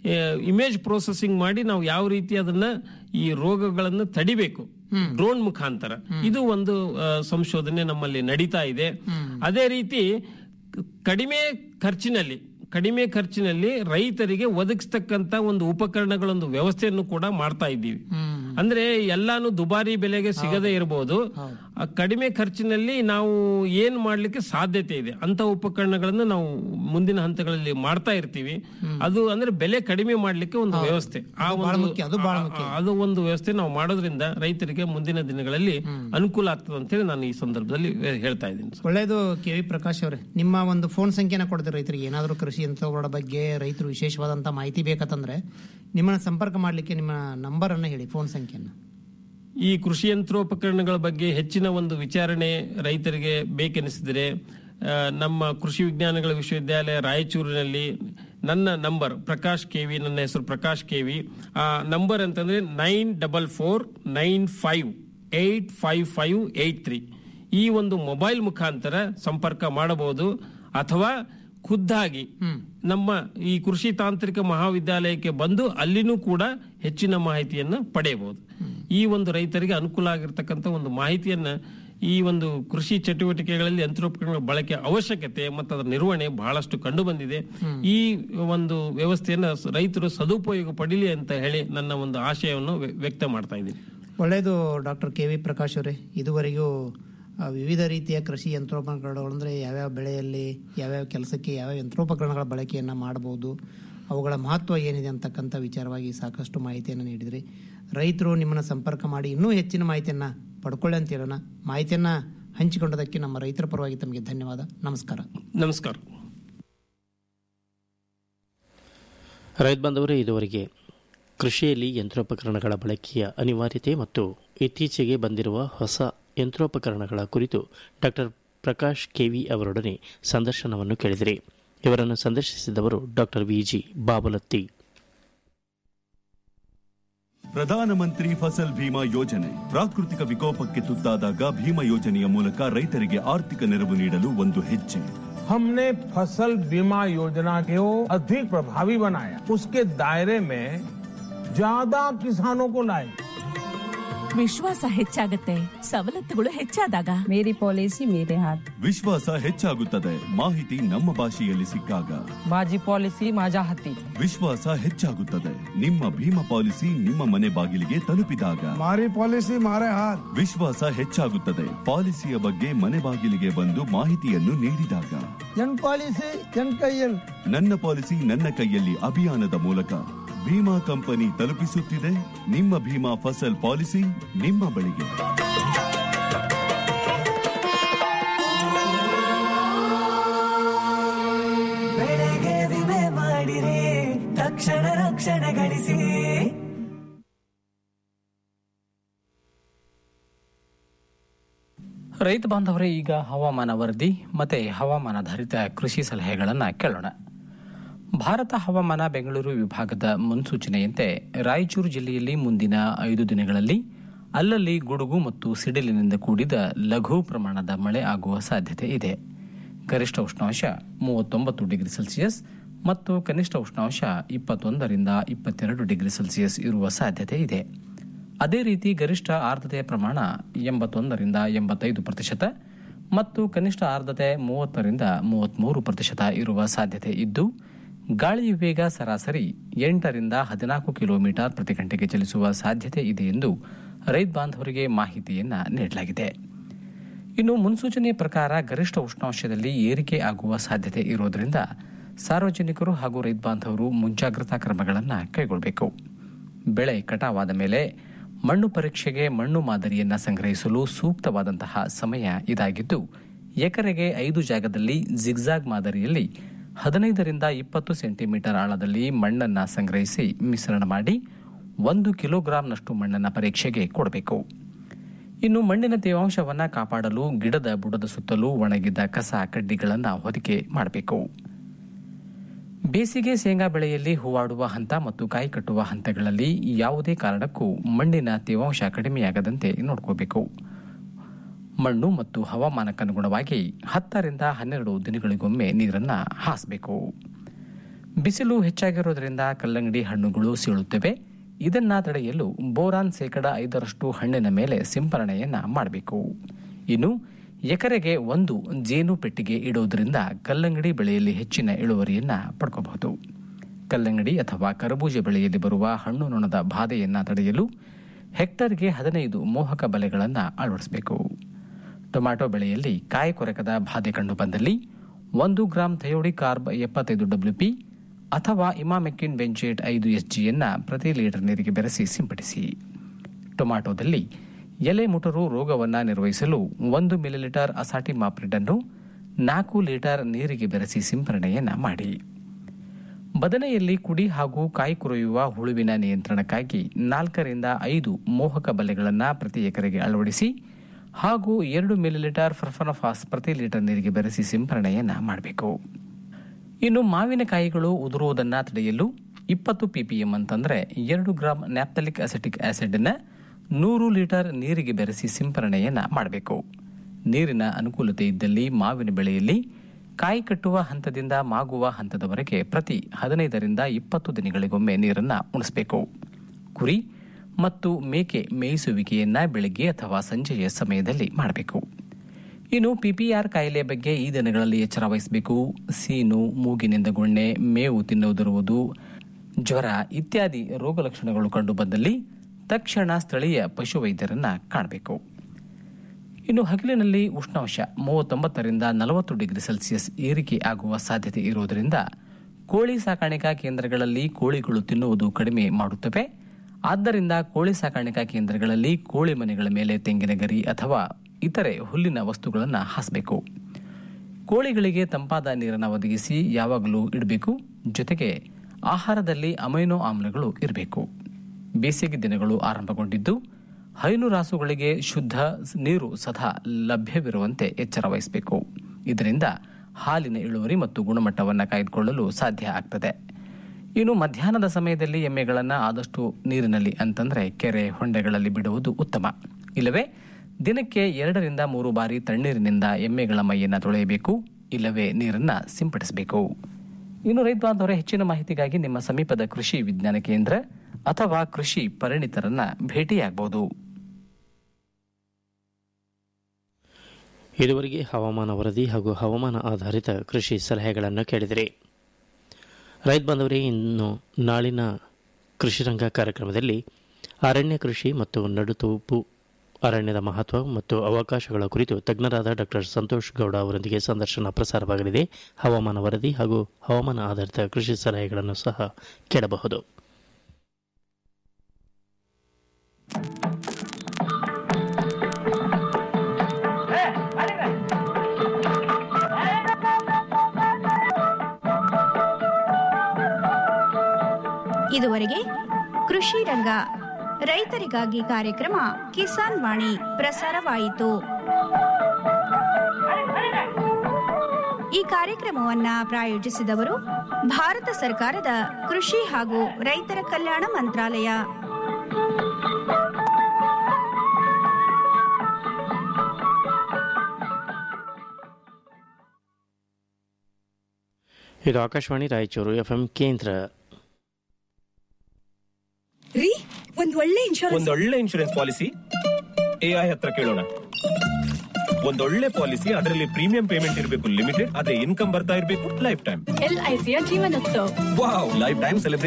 ಇಮೇಜ್ ಪ್ರೊಸೆಸಿಂಗ್ ಮಾಡಿ ನಾವು ಯಾವ ರೀತಿ ಅದನ್ನ ಈ ರೋಗಗಳನ್ನು ತಡಿಬೇಕು ಡ್ರೋನ್ ಮುಖಾಂತರ ಇದು ಒಂದು ಆ, ಸಂಶೋಧನೆ ನಮ್ಮಲ್ಲಿ ನಡೀತಾ ಇದೆ ಅದೇ ರೀತಿ ಕ- ಕಡಿಮೆ ಖರ್ಚಿನಲ್ಲಿ ಕಡಿಮೆ ಖರ್ಚಿನಲ್ಲಿ ರೈತರಿಗೆ ಒದಗಿಸ್ತಕ್ಕಂತ ಒಂದು ಉಪಕರಣಗಳೊಂದು ವ್ಯವಸ್ಥೆಯನ್ನು ಕೂಡ ಮಾಡ್ತಾ ಇದ್ದೀವಿ ಅಂದ್ರೆ ಎಲ್ಲಾನು ದುಬಾರಿ ಬೆಲೆಗೆ ಸಿಗದೇ ಇರಬಹುದು ಆ ಕಡಿಮೆ ಖರ್ಚಿನಲ್ಲಿ ನಾವು ಏನ್ ಮಾಡ್ಲಿಕ್ಕೆ ಸಾಧ್ಯತೆ ಇದೆ ಅಂತ ಉಪಕರಣಗಳನ್ನು ನಾವು ಮುಂದಿನ ಹಂತಗಳಲ್ಲಿ ಮಾಡ್ತಾ ಇರ್ತೀವಿ ಅದು ಅಂದ್ರೆ ಬೆಲೆ ಕಡಿಮೆ ಮಾಡ್ಲಿಕ್ಕೆ ಒಂದು ವ್ಯವಸ್ಥೆ ಆ ಒಂದು ಆ- ಅದು ಒಂದು ವ್ಯವಸ್ಥೆ ನಾವು ಮಾಡೋದ್ರಿಂದ ರೈತರಿಗೆ ಮುಂದಿನ ದಿನಗಳಲ್ಲಿ ಅನುಕೂಲ ಆಗ್ತದೆ ಅಂತ ಹೇಳಿ ನಾನು ಈ ಸಂದರ್ಭದಲ್ಲಿ ಹೇಳ್ತಾ ಇದ್ದೀನಿ ಸರ್. ಒಳ್ಳೆಯದು ಕೆ ವಿ ಪ್ರಕಾಶ್ ಅವರೇ ನಿಮ್ಮ ಒಂದು ಫೋನ್ ಸಂಖ್ಯೆನ ಕೊಡ್ತೀರಿ ರೈತರಿಗೆ ಏನಾದರೂ ಕೃಷಿ ಯಂತ್ರಗಳ ಬಗ್ಗೆ ರೈತರು ವಿಶೇಷವಾದಂಥ ಮಾಹಿತಿ ಬೇಕಂತಂದ್ರೆ ನಿಮ್ಮನ್ನ ಸಂಪರ್ಕ ಮಾಡಲಿಕ್ಕೆ ನಿಮ್ಮ ನಂಬರ್ ಅನ್ನ ಹೇಳಿ ಫೋನ್ ಸಂಖ್ಯೆಯನ್ನು ಈ ಕೃಷಿ ಯಂತ್ರೋಪಕರಣಗಳ ಬಗ್ಗೆ ಹೆಚ್ಚಿನ ಒಂದು ವಿಚಾರಣೆ ರೈತರಿಗೆ ಬೇಕೆನಿಸಿದರೆ ಆ, ನಮ್ಮ ಕೃಷಿ ವಿಜ್ಞಾನಗಳ ವಿಶ್ವವಿದ್ಯಾಲಯ ರಾಯಚೂರಿನಲ್ಲಿ ನನ್ನ ನಂಬರ್ ಪ್ರಕಾಶ್ ಕೆವಿ ನನ್ನ ಹೆಸರು ಪ್ರಕಾಶ್ ಕೆವಿ ಆ ನಂಬರ್ ಅಂತಂದ್ರೆ nine double four nine five eight five five eight three ಈ ಒಂದು ಮೊಬೈಲ್ ಮುಖಾಂತರ ಸಂಪರ್ಕ ಮಾಡಬಹುದು ಅಥವಾ ಖುದ್ದಾಗಿ ನಮ್ಮ ಈ ಕೃಷಿ ತಾಂತ್ರಿಕ ಮಹಾವಿದ್ಯಾಲಯಕ್ಕೆ ಬಂದು ಅಲ್ಲಿನೂ ಕೂಡ ಹೆಚ್ಚಿನ ಮಾಹಿತಿಯನ್ನು ಪಡೆಯಬಹುದು ಈ ಒಂದು ರೈತರಿಗೆ ಅನುಕೂಲ ಆಗಿರ್ತಕ್ಕಂಥ ಒಂದು ಮಾಹಿತಿಯನ್ನ ಈ ಒಂದು ಕೃಷಿ ಚಟುವಟಿಕೆಗಳಲ್ಲಿ ಯಂತ್ರೋಪಕರಣಗಳ ಬಳಕೆ ಅವಶ್ಯಕತೆ ಮತ್ತು ಅದರ ನಿರ್ವಹಣೆ ಬಹಳಷ್ಟು ಕಂಡು ಬಂದಿದೆ ಈ ಒಂದು ವ್ಯವಸ್ಥೆಯನ್ನ ಸ- ರೈತರು ಸದುಪಯೋಗ ಪಡೀಲಿ ಅಂತ ಹೇಳಿ ನನ್ನ ಒಂದು ಆಶಯವನ್ನು ವ್ಯ- ವ್ಯಕ್ತ ಮಾಡ್ತಾ ಇದ್ದೀನಿ ಒಳ್ಳೆಯದು ಡಾಕ್ಟರ್ ಕೆ ವಿ ಪ್ರಕಾಶ್ ಅವರೇ ಇದುವರೆಗೂ ಆ, ವಿವಿಧ ರೀತಿಯ ಕೃಷಿ ಯಂತ್ರೋಪಕರಣಗಳು ಅಂದರೆ ಯಾವ್ಯಾವ ಬೆಳೆಯಲ್ಲಿ ಯಾವ್ಯಾವ ಕೆಲಸಕ್ಕೆ ಯಾವ್ಯಾವ ಯಂತ್ರೋಪಕರಣಗಳ ಬಳಕೆಯನ್ನು ಮಾಡಬಹುದು ಅವುಗಳ ಮಹತ್ವ ಏನಿದೆ ಅಂತಕ್ಕಂಥ ವಿಚಾರವಾಗಿ ಸಾಕಷ್ಟು ಮಾಹಿತಿಯನ್ನು ನೀಡಿದ್ರಿ ರೈತರು ನಿಮ್ಮನ್ನು ಸಂಪರ್ಕ ಮಾಡಿ ಇನ್ನೂ ಹೆಚ್ಚಿನ ಮಾಹಿತಿಯನ್ನು ಪಡ್ಕೊಳ್ಳಿ ಅಂತ ಹೇಳೋಣ ಮಾಹಿತಿಯನ್ನು ಹಂಚಿಕೊಂಡದಕ್ಕೆ ನಮ್ಮ ರೈತರ ಪರವಾಗಿ ತಮಗೆ ಧನ್ಯವಾದ ನಮಸ್ಕಾರ ನಮಸ್ಕಾರ ರೈತ ಬಾಂಧವರೇ ಇದುವರೆಗೆ ಕೃಷಿಯಲ್ಲಿ ಯಂತ್ರೋಪಕರಣಗಳ ಬಳಕೆಯ ಅನಿವಾರ್ಯತೆ ಮತ್ತು ಇತ್ತೀಚೆಗೆ ಬಂದಿರುವ ಹೊಸ ಯಂತ್ರೋಪಕರಣಗಳ ಕುರಿತು ಡಾಕ್ಟರ್ ಪ್ರಕಾಶ್ ಕೆವಿ ಅವರೊಡನೆ ಸಂದರ್ಶನವನ್ನು ಕೇಳಿದಿರಿ ಇವರನ್ನು ಸಂದರ್ಶಿಸಿದವರು ಡಾಕ್ಟರ್ ವಿಜಿ ಬಾಬಲತ್ತಿ ಪ್ರಧಾನಮಂತ್ರಿ ಫಸಲ್ ಭೀಮಾ ಯೋಜನೆ ಪ್ರಾಕೃತಿಕ ವಿಕೋಪಕ್ಕೆ ತುತ್ತಾದಾಗ ಭೀಮಾ ಯೋಜನೆಯ ಮೂಲಕ ರೈತರಿಗೆ ಆರ್ಥಿಕ ನೆರವು ನೀಡಲು ಒಂದು ಹೆಜ್ಜೆ हमने फसल बीमा योजना को अधिक प्रभावी बनाया उसके दायरे में ज्यादा किसानों को लाए ವಿಶ್ವಾಸ ಹೆಚ್ಚಾಗತ್ತೆ ಸವಲತ್ತುಗಳು ಹೆಚ್ಚಾದಾಗ ಮೇರಿ ಪಾಲಿಸಿ ಮೇರೆ ಹಾತ್ ವಿಶ್ವಾಸ ಹೆಚ್ಚಾಗುತ್ತದೆ ಮಾಹಿತಿ ನಮ್ಮ ಭಾಷೆಯಲ್ಲಿ ಸಿಕ್ಕಾಗ माझी पॉलिसी माझ्या हाती ವಿಶ್ವಾಸ ಹೆಚ್ಚಾಗುತ್ತದೆ ನಿಮ್ಮ ಭೀಮಾ ಪಾಲಿಸಿ ನಿಮ್ಮ ಮನೆ ಬಾಗಿಲಿಗೆ ತಲುಪಿದಾಗ મારી પોલિસી મારે હાથ ವಿಶ್ವಾಸ ಹೆಚ್ಚಾಗುತ್ತದೆ ಪಾಲಿಸಿಯ ಬಗ್ಗೆ ಮನೆ ಬಾಗಿಲಿಗೆ ಬಂದು ಮಾಹಿತಿಯನ್ನು ನೀಡಿದಾಗ ಎನ್ ಪಾಲಿಸಿ ಎನ್ ಕೈಯಲ್ಲಿ ನನ್ನ ಪಾಲಿಸಿ ನನ್ನ ಕೈಯಲ್ಲಿ ಅಭಿಯಾನದ ಮೂಲಕ ಭೀಮಾ ಕಂಪನಿ ತಲುಪಿಸುತ್ತಿದೆ ನಿಮ್ಮ ಭೀಮಾ ಫಸಲ್ ಪಾಲಿಸಿ ನಿಮ್ಮ ಬಳಿಗೆ ಬೆಳೆಗೆ ವಿಮೆ ಮಾಡಿರಿ ತಕ್ಷಣ ರಕ್ಷಣೆ ಗಳಿಸಿ ರೈತ ಬಾಂಧವರೇ ಈಗ ಹವಾಮಾನ ವರದಿ ಮತ್ತೆ ಹವಾಮಾನಾಧಾರಿತ ಕೃಷಿ ಸಲಹೆಗಳನ್ನು ಕೇಳೋಣ ಭಾರತ ಹವಾಮಾನ ಬೆಂಗಳೂರು ವಿಭಾಗದ ಮುನ್ಸೂಚನೆಯಂತೆ ರಾಯಚೂರು ಜಿಲ್ಲೆಯಲ್ಲಿ ಮುಂದಿನ ಐದು ದಿನಗಳಲ್ಲಿ ಅಲ್ಲಲ್ಲಿ ಗುಡುಗು ಮತ್ತು ಸಿಡಿಲಿನಿಂದ ಕೂಡಿದ ಲಘು ಪ್ರಮಾಣದ ಮಳೆ ಆಗುವ ಸಾಧ್ಯತೆ ಇದೆ ಗರಿಷ್ಠ ಉಷ್ಣಾಂಶ ಮೂವತ್ತೊಂಬತ್ತು ಡಿಗ್ರಿ ಸೆಲ್ಸಿಯಸ್ ಮತ್ತು ಕನಿಷ್ಠ ಉಷ್ಣಾಂಶ ಇಪ್ಪತ್ತೊಂದರಿಂದ ಇಪ್ಪತ್ತೆರಡು ಡಿಗ್ರಿ ಸೆಲ್ಸಿಯಸ್ ಇರುವ ಸಾಧ್ಯತೆ ಇದೆ ಅದೇ ರೀತಿ ಗರಿಷ್ಠ ಆರ್ದ್ರತೆಯ ಪ್ರಮಾಣ ಎಂಬತ್ತೊಂದರಿಂದ ಎಂಬತ್ತೈದು ಪ್ರತಿಶತ ಮತ್ತು ಕನಿಷ್ಠ ಆರ್ದ್ರತೆ ಮೂವತ್ತರಿಂದ ಮೂವತ್ಮೂರು ಪ್ರತಿಶತ ಇರುವ ಸಾಧ್ಯತೆ ಇದ್ದು ಗಾಳಿಯ ವೇಗ ಸರಾಸರಿ ಎಂಟರಿಂದ ಹದಿನಾಲ್ಕು ಕಿಲೋಮೀಟರ್ ಪ್ರತಿ ಗಂಟೆಗೆ ಚಲಿಸುವ ಸಾಧ್ಯತೆ ಇದೆ ಎಂದು ರೈತ ಬಾಂಧವರಿಗೆ ಮಾಹಿತಿಯನ್ನ ನೀಡಲಾಗಿದೆ ಇನ್ನು ಮುನ್ಸೂಚನೆ ಪ್ರಕಾರ ಗರಿಷ್ಠ ಉಷ್ಣಾಂಶದಲ್ಲಿ ಏರಿಕೆ ಆಗುವ ಸಾಧ್ಯತೆ ಇರುವುದರಿಂದ ಸಾರ್ವಜನಿಕರು ಹಾಗೂ ರೈತ ಬಾಂಧವರು ಮುಂಜಾಗ್ರತಾ ಕ್ರಮಗಳನ್ನು ಕೈಗೊಳ್ಳಬೇಕು ಬೆಳೆ ಕಟಾವಾದ ಮೇಲೆ ಮಣ್ಣು ಪರೀಕ್ಷೆಗೆ ಮಣ್ಣು ಮಾದರಿಯನ್ನ ಸಂಗ್ರಹಿಸಲು ಸೂಕ್ತವಾದಂತಹ ಸಮಯ ಇದಾಗಿದ್ದು ಎಕರೆಗೆ ಐದು ಜಾಗದಲ್ಲಿ ಜಿಗ್ಜಾಗ್ ಮಾದರಿಯಲ್ಲಿ ಹದಿನೈದರಿಂದ ಇಪ್ಪತ್ತು ಸೆಂಟಿಮೀಟರ್ ಆಳದಲ್ಲಿ ಮಣ್ಣನ್ನ ಸಂಗ್ರಹಿಸಿ ಮಿಶ್ರಣ ಮಾಡಿ ಒಂದು ಕಿಲೋಗ್ರಾಂನಷ್ಟು ಮಣ್ಣನ್ನ ಪರೀಕ್ಷೆಗೆ ಕೊಡಬೇಕು ಇನ್ನು ಮಣ್ಣಿನ ತೇವಾಂಶವನ್ನ ಕಾಪಾಡಲು ಗಿಡದ ಬುಡದ ಸುತ್ತಲೂ ಒಣಗಿದ ಕಸ ಕಡ್ಡಿಗಳನ್ನು ಹೊದಿಕೆ ಮಾಡಬೇಕು ಬೇಸಿಗೆ ಶೇಂಗಾ ಬೆಳೆಯಲ್ಲಿ ಹೂವಾಡುವ ಹಂತ ಮತ್ತು ಕಾಯಿ ಕಟ್ಟುವ ಹಂತಗಳಲ್ಲಿ ಯಾವುದೇ ಕಾರಣಕ್ಕೂ ಮಣ್ಣಿನ ತೇವಾಂಶ ಕಡಿಮೆಯಾಗದಂತೆ ನೋಡ್ಕೋಬೇಕು ಮಣ್ಣು ಮತ್ತು ಹವಾಮಾನಕ್ಕನುಗುಣವಾಗಿ ಹತ್ತರಿಂದ ಹನ್ನೆರಡು ದಿನಗಳಿಗೊಮ್ಮೆ ನೀರನ್ನು ಹಾಸಬೇಕು ಬಿಸಿಲು ಹೆಚ್ಚಾಗಿರೋದ್ರಿಂದ ಕಲ್ಲಂಗಡಿ ಹಣ್ಣುಗಳು ಸೀಳುತ್ತವೆ ಇದನ್ನ ತಡೆಯಲು ಬೋರಾನ್ ಶೇಕಡ ಐದರಷ್ಟು ಹಣ್ಣಿನ ಮೇಲೆ ಸಿಂಪರಣೆಯನ್ನ ಮಾಡಬೇಕು ಇನ್ನು ಎಕರೆಗೆ ಒಂದು ಜೇನು ಪೆಟ್ಟಿಗೆ ಇಡುವುದರಿಂದ ಕಲ್ಲಂಗಡಿ ಬೆಳೆಯಲ್ಲಿ ಹೆಚ್ಚಿನ ಇಳುವರಿಯನ್ನ ಪಡ್ಕೋಬಹುದು ಕಲ್ಲಂಗಡಿ ಅಥವಾ ಕರಬೂಜ ಬೆಳೆಯಲ್ಲಿ ಬರುವ ಹಣ್ಣು ನೊಣದ ಬಾಧೆಯನ್ನ ತಡೆಯಲು ಹೆಕ್ಟರ್ಗೆ ಹದಿನೈದು ಮೋಹಕ ಬಲೆಗಳನ್ನು ಅಳವಡಿಸಬೇಕು ಟೊಮ್ಯಾಟೊ ಬೆಳೆಯಲ್ಲಿ ಕಾಯಿ ಕೊರಕದ ಬಾಧೆ ಕಂಡು ಬಂದಲ್ಲಿ ಒಂದು ಗ್ರಾಂ ಥಯೋಡಿ ಕಾರ್ಬ್ ಎಪ್ಪತ್ತೈದು ಡಬ್ಲ್ಯೂಪಿ ಅಥವಾ ಇಮಾಮೆಕ್ಕಿನ್ ಬೆಂಚೇಟ್ ಐದು ಎಸ್ಜಿಯನ್ನ ಪ್ರತಿ ಲೀಟರ್ ನೀರಿಗೆ ಬೆರೆಸಿ ಸಿಂಪಡಿಸಿ ಟೊಮ್ಯಾಟೊದಲ್ಲಿ ಎಲೆ ಮುಟರು ರೋಗವನ್ನು ನಿರ್ವಹಿಸಲು ಒಂದು ಮಿಲಿಲೀಟರ್ ಅಸಾಟಿ ಮಾಪ್ರಿಡನ್ನು ನಾಲ್ಕು ಲೀಟರ್ ನೀರಿಗೆ ಬೆರೆಸಿ ಸಿಂಪರಣೆಯನ್ನ ಮಾಡಿ ಬದನೆಯಲ್ಲಿ ಕುಡಿ ಹಾಗೂ ಕಾಯಿ ಕೊರೆಯುವ ಹುಳುವಿನ ನಿಯಂತ್ರಣಕ್ಕಾಗಿ ನಾಲ್ಕರಿಂದ ಐದು ಮೋಹಕ ಬಲೆಗಳನ್ನು ಪ್ರತಿ ಎಕರೆಗೆ ಅಳವಡಿಸಿ ಹಾಗೂ ಎರಡು ಮಿಲಿಲೀಟರ್ ಫರ್ಫನಫಾಸ್ ಪ್ರತಿ ಲೀಟರ್ ನೀರಿಗೆ ಬೆರೆಸಿ ಸಿಂಪರಣೆಯನ್ನ ಮಾಡಬೇಕು ಇನ್ನು ಮಾವಿನಕಾಯಿಗಳು ಉದುರುವುದನ್ನ ತಡೆಯಲು ಇಪ್ಪತ್ತು ಪಿಪಿಎಂ ಅಂತಂದ್ರೆ ಎರಡು ಗ್ರಾಂ ನ್ಯಾಪ್ತಲಿಕ್ ಅಸೆಟಿಕ್ ಆಸಿಡ್ನ ನೂರು ಲೀಟರ್ ನೀರಿಗೆ ಬೆರೆಸಿ ಸಿಂಪರಣೆಯನ್ನ ಮಾಡಬೇಕು ನೀರಿನ ಅನುಕೂಲತೆ ಇದ್ದಲ್ಲಿ ಮಾವಿನ ಬೆಳೆಯಲ್ಲಿ ಕಾಯಿ ಕಟ್ಟುವ ಹಂತದಿಂದ ಮಾಗುವ ಹಂತದವರೆಗೆ ಪ್ರತಿ ಹದಿನೈದರಿಂದ ಇಪ್ಪತ್ತು ದಿನಗಳಿಗೊಮ್ಮೆ ನೀರನ್ನ ಉಣಿಸಬೇಕು ಕುರಿ ಮತ್ತು ಮೇಕೆ ಮೇಯಿಸುವಿಕೆಯನ್ನ ಬೆಳಿಗ್ಗೆ ಅಥವಾ ಸಂಜೆಯ ಸಮಯದಲ್ಲಿ ಮಾಡಬೇಕು ಇನ್ನು ಪಿಪಿಆರ್ ಕಾಯಿಲೆ ಬಗ್ಗೆ ಈ ದಿನಗಳಲ್ಲಿ ಎಚ್ಚರ ವಹಿಸಬೇಕು ಸೀನು ಮೂಗಿನಿಂದ ಗೊಣ್ಣೆ ಮೇವು ತಿನ್ನುವುದಿರುವುದು ಜ್ವರ ಇತ್ಯಾದಿ ರೋಗ ಲಕ್ಷಣಗಳು ಕಂಡು ಬಂದಲ್ಲಿ ತಕ್ಷಣ ಸ್ಥಳೀಯ ಪಶುವೈದ್ಯರನ್ನ ಕಾಣಬೇಕು ಇನ್ನು ಹಗಲಿನಲ್ಲಿ ಉಷ್ಣಾಂಶ ಮೂವತ್ತೊಂಬತ್ತರಿಂದ ನಲವತ್ತು ಡಿಗ್ರಿ ಸೆಲ್ಸಿಯಸ್ ಏರಿಕೆ ಆಗುವ ಸಾಧ್ಯತೆ ಇರುವುದರಿಂದ ಕೋಳಿ ಸಾಕಾಣಿಕಾ ಕೇಂದ್ರಗಳಲ್ಲಿ ಕೋಳಿಗಳು ತಿನ್ನುವುದು ಕಡಿಮೆ ಮಾಡುತ್ತವೆ ಆದ್ದರಿಂದ ಕೋಳಿ ಸಾಕಾಣಿಕಾ ಕೇಂದ್ರಗಳಲ್ಲಿ ಕೋಳಿ ಮನೆಗಳ ಮೇಲೆ ತೆಂಗಿನ ಗರಿ ಅಥವಾ ಇತರೆ ಹುಲ್ಲಿನ ವಸ್ತುಗಳನ್ನು ಹಾಸಬೇಕು ಕೋಳಿಗಳಿಗೆ ತಂಪಾದ ನೀರನ್ನು ಒದಗಿಸಿ ಯಾವಾಗಲೂ ಇಡಬೇಕು ಜೊತೆಗೆ ಆಹಾರದಲ್ಲಿ ಅಮೈನೋ ಆಮ್ಲಗಳು ಇರಬೇಕು ಬೇಸಿಗೆ ದಿನಗಳು ಆರಂಭಗೊಂಡಿದ್ದು ಹೈನುರಾಸುಗಳಿಗೆ ಶುದ್ಧ ನೀರು ಸದಾ ಲಭ್ಯವಿರುವಂತೆ ಎಚ್ಚರ ವಹಿಸಬೇಕು ಇದರಿಂದ ಹಾಲಿನ ಇಳುವರಿ ಮತ್ತು ಗುಣಮಟ್ಟವನ್ನು ಕಾಯ್ದುಕೊಳ್ಳಲು ಸಾಧ್ಯ ಆಗ್ತದೆ ಇನ್ನು ಮಧ್ಯಾಹ್ನದ ಸಮಯದಲ್ಲಿ ಎಮ್ಮೆಗಳನ್ನು ಆದಷ್ಟು ನೀರಿನಲ್ಲಿ ಅಂತಂದ್ರೆ ಕೆರೆ ಹೊಂಡೆಗಳಲ್ಲಿ ಬಿಡುವುದು ಉತ್ತಮ ಇಲ್ಲವೇ ದಿನಕ್ಕೆ ಎರಡರಿಂದ ಮೂರು ಬಾರಿ ತಣ್ಣೀರಿನಿಂದ ಎಮ್ಮೆಗಳ ಮೈಯನ್ನು ತೊಳೆಯಬೇಕು ಇಲ್ಲವೇ ನೀರನ್ನ ಸಿಂಪಡಿಸಬೇಕು ಇನ್ನು ರೈತ ಬಾಂಧವರ ಹೆಚ್ಚಿನ ಮಾಹಿತಿಗಾಗಿ ನಿಮ್ಮ ಸಮೀಪದ ಕೃಷಿ ವಿಜ್ಞಾನ ಕೇಂದ್ರ ಅಥವಾ ಕೃಷಿ ಪರಿಣಿತರನ್ನ ಭೇಟಿಯಾಗಬಹುದು ಇದುವರೆಗೆ ಹವಾಮಾನ ವರದಿ ಹಾಗೂ ಹವಾಮಾನ ಆಧಾರಿತ ಕೃಷಿ ಸಲಹೆಗಳನ್ನು ಕೇಳಿದಿರಿ ರೈತ ಬಾಂಧವರೇ ಇನ್ನು ನಾಳಿನ ಕೃಷಿರಂಗ ಕಾರ್ಯಕ್ರಮದಲ್ಲಿ ಅರಣ್ಯ ಕೃಷಿ ಮತ್ತು ನಡುತೋಪು ಅರಣ್ಯದ ಮಹತ್ವ ಮತ್ತು ಅವಕಾಶಗಳ ಕುರಿತು ತಜ್ಞರಾದ ಡಾಕ್ಟರ್ ಸಂತೋಷ್ ಗೌಡ ಅವರೊಂದಿಗೆ ಸಂದರ್ಶನ ಪ್ರಸಾರವಾಗಲಿದೆ ಹವಾಮಾನ ವರದಿ ಹಾಗೂ ಹವಾಮಾನ ಆಧಾರಿತ ಕೃಷಿ ಸಲಹೆಗಳನ್ನು ಸಹ ಕೇಳಬಹುದು ಇದುವರೆಗೆ ಕೃಷಿ ರಂಗ ರೈತರಿಗಾಗಿ ಕಾರ್ಯಕ್ರಮ ಕಿಸಾನ್ ವಾಣಿ ಪ್ರಸಾರವಾಯಿತು ಈ ಕಾರ್ಯಕ್ರಮವನ್ನ ಪ್ರಾಯೋಜಿಸಿದವರು ಭಾರತ ಸರ್ಕಾರದ ಕೃಷಿ ಹಾಗೂ ರೈತರ ಕಲ್ಯಾಣ ಮಂತ್ರಾಲಯ ಇದು ಆಕಾಶವಾಣಿ ರಾಯಚೂರು ಎಫ್ಎಂ ಕೇಂದ್ರ ರೀ ಒಂದ್ ಒಳ್ಳೆ ಇನ್ಶೂರೆನ್ಸ್ ಒಂದೊಳ್ಳೆ ಇನ್ಶೂರೆನ್ಸ್ ಪಾಲಿಸಿ ಎಐ ಹತ್ರ ಕೇಳೋಣ ಒಂದೊಳ್ಳೆ ಪಾಲಿಸಿ ಅದರಲ್ಲಿ ಪ್ರೀಮಿಯಂ ಪೇಮೆಂಟ್ ಇರಬೇಕು ಲಿಮಿಟೆಡ್ ಅದೇ ಇನ್ಕಮ್ ಬರ್ತಾ ಇರಬೇಕು ಲೈಫ್ ಟೈಮ್ ಎಲ್ಐಸಿಯ Jeevan Utsav wow lifetime celebrate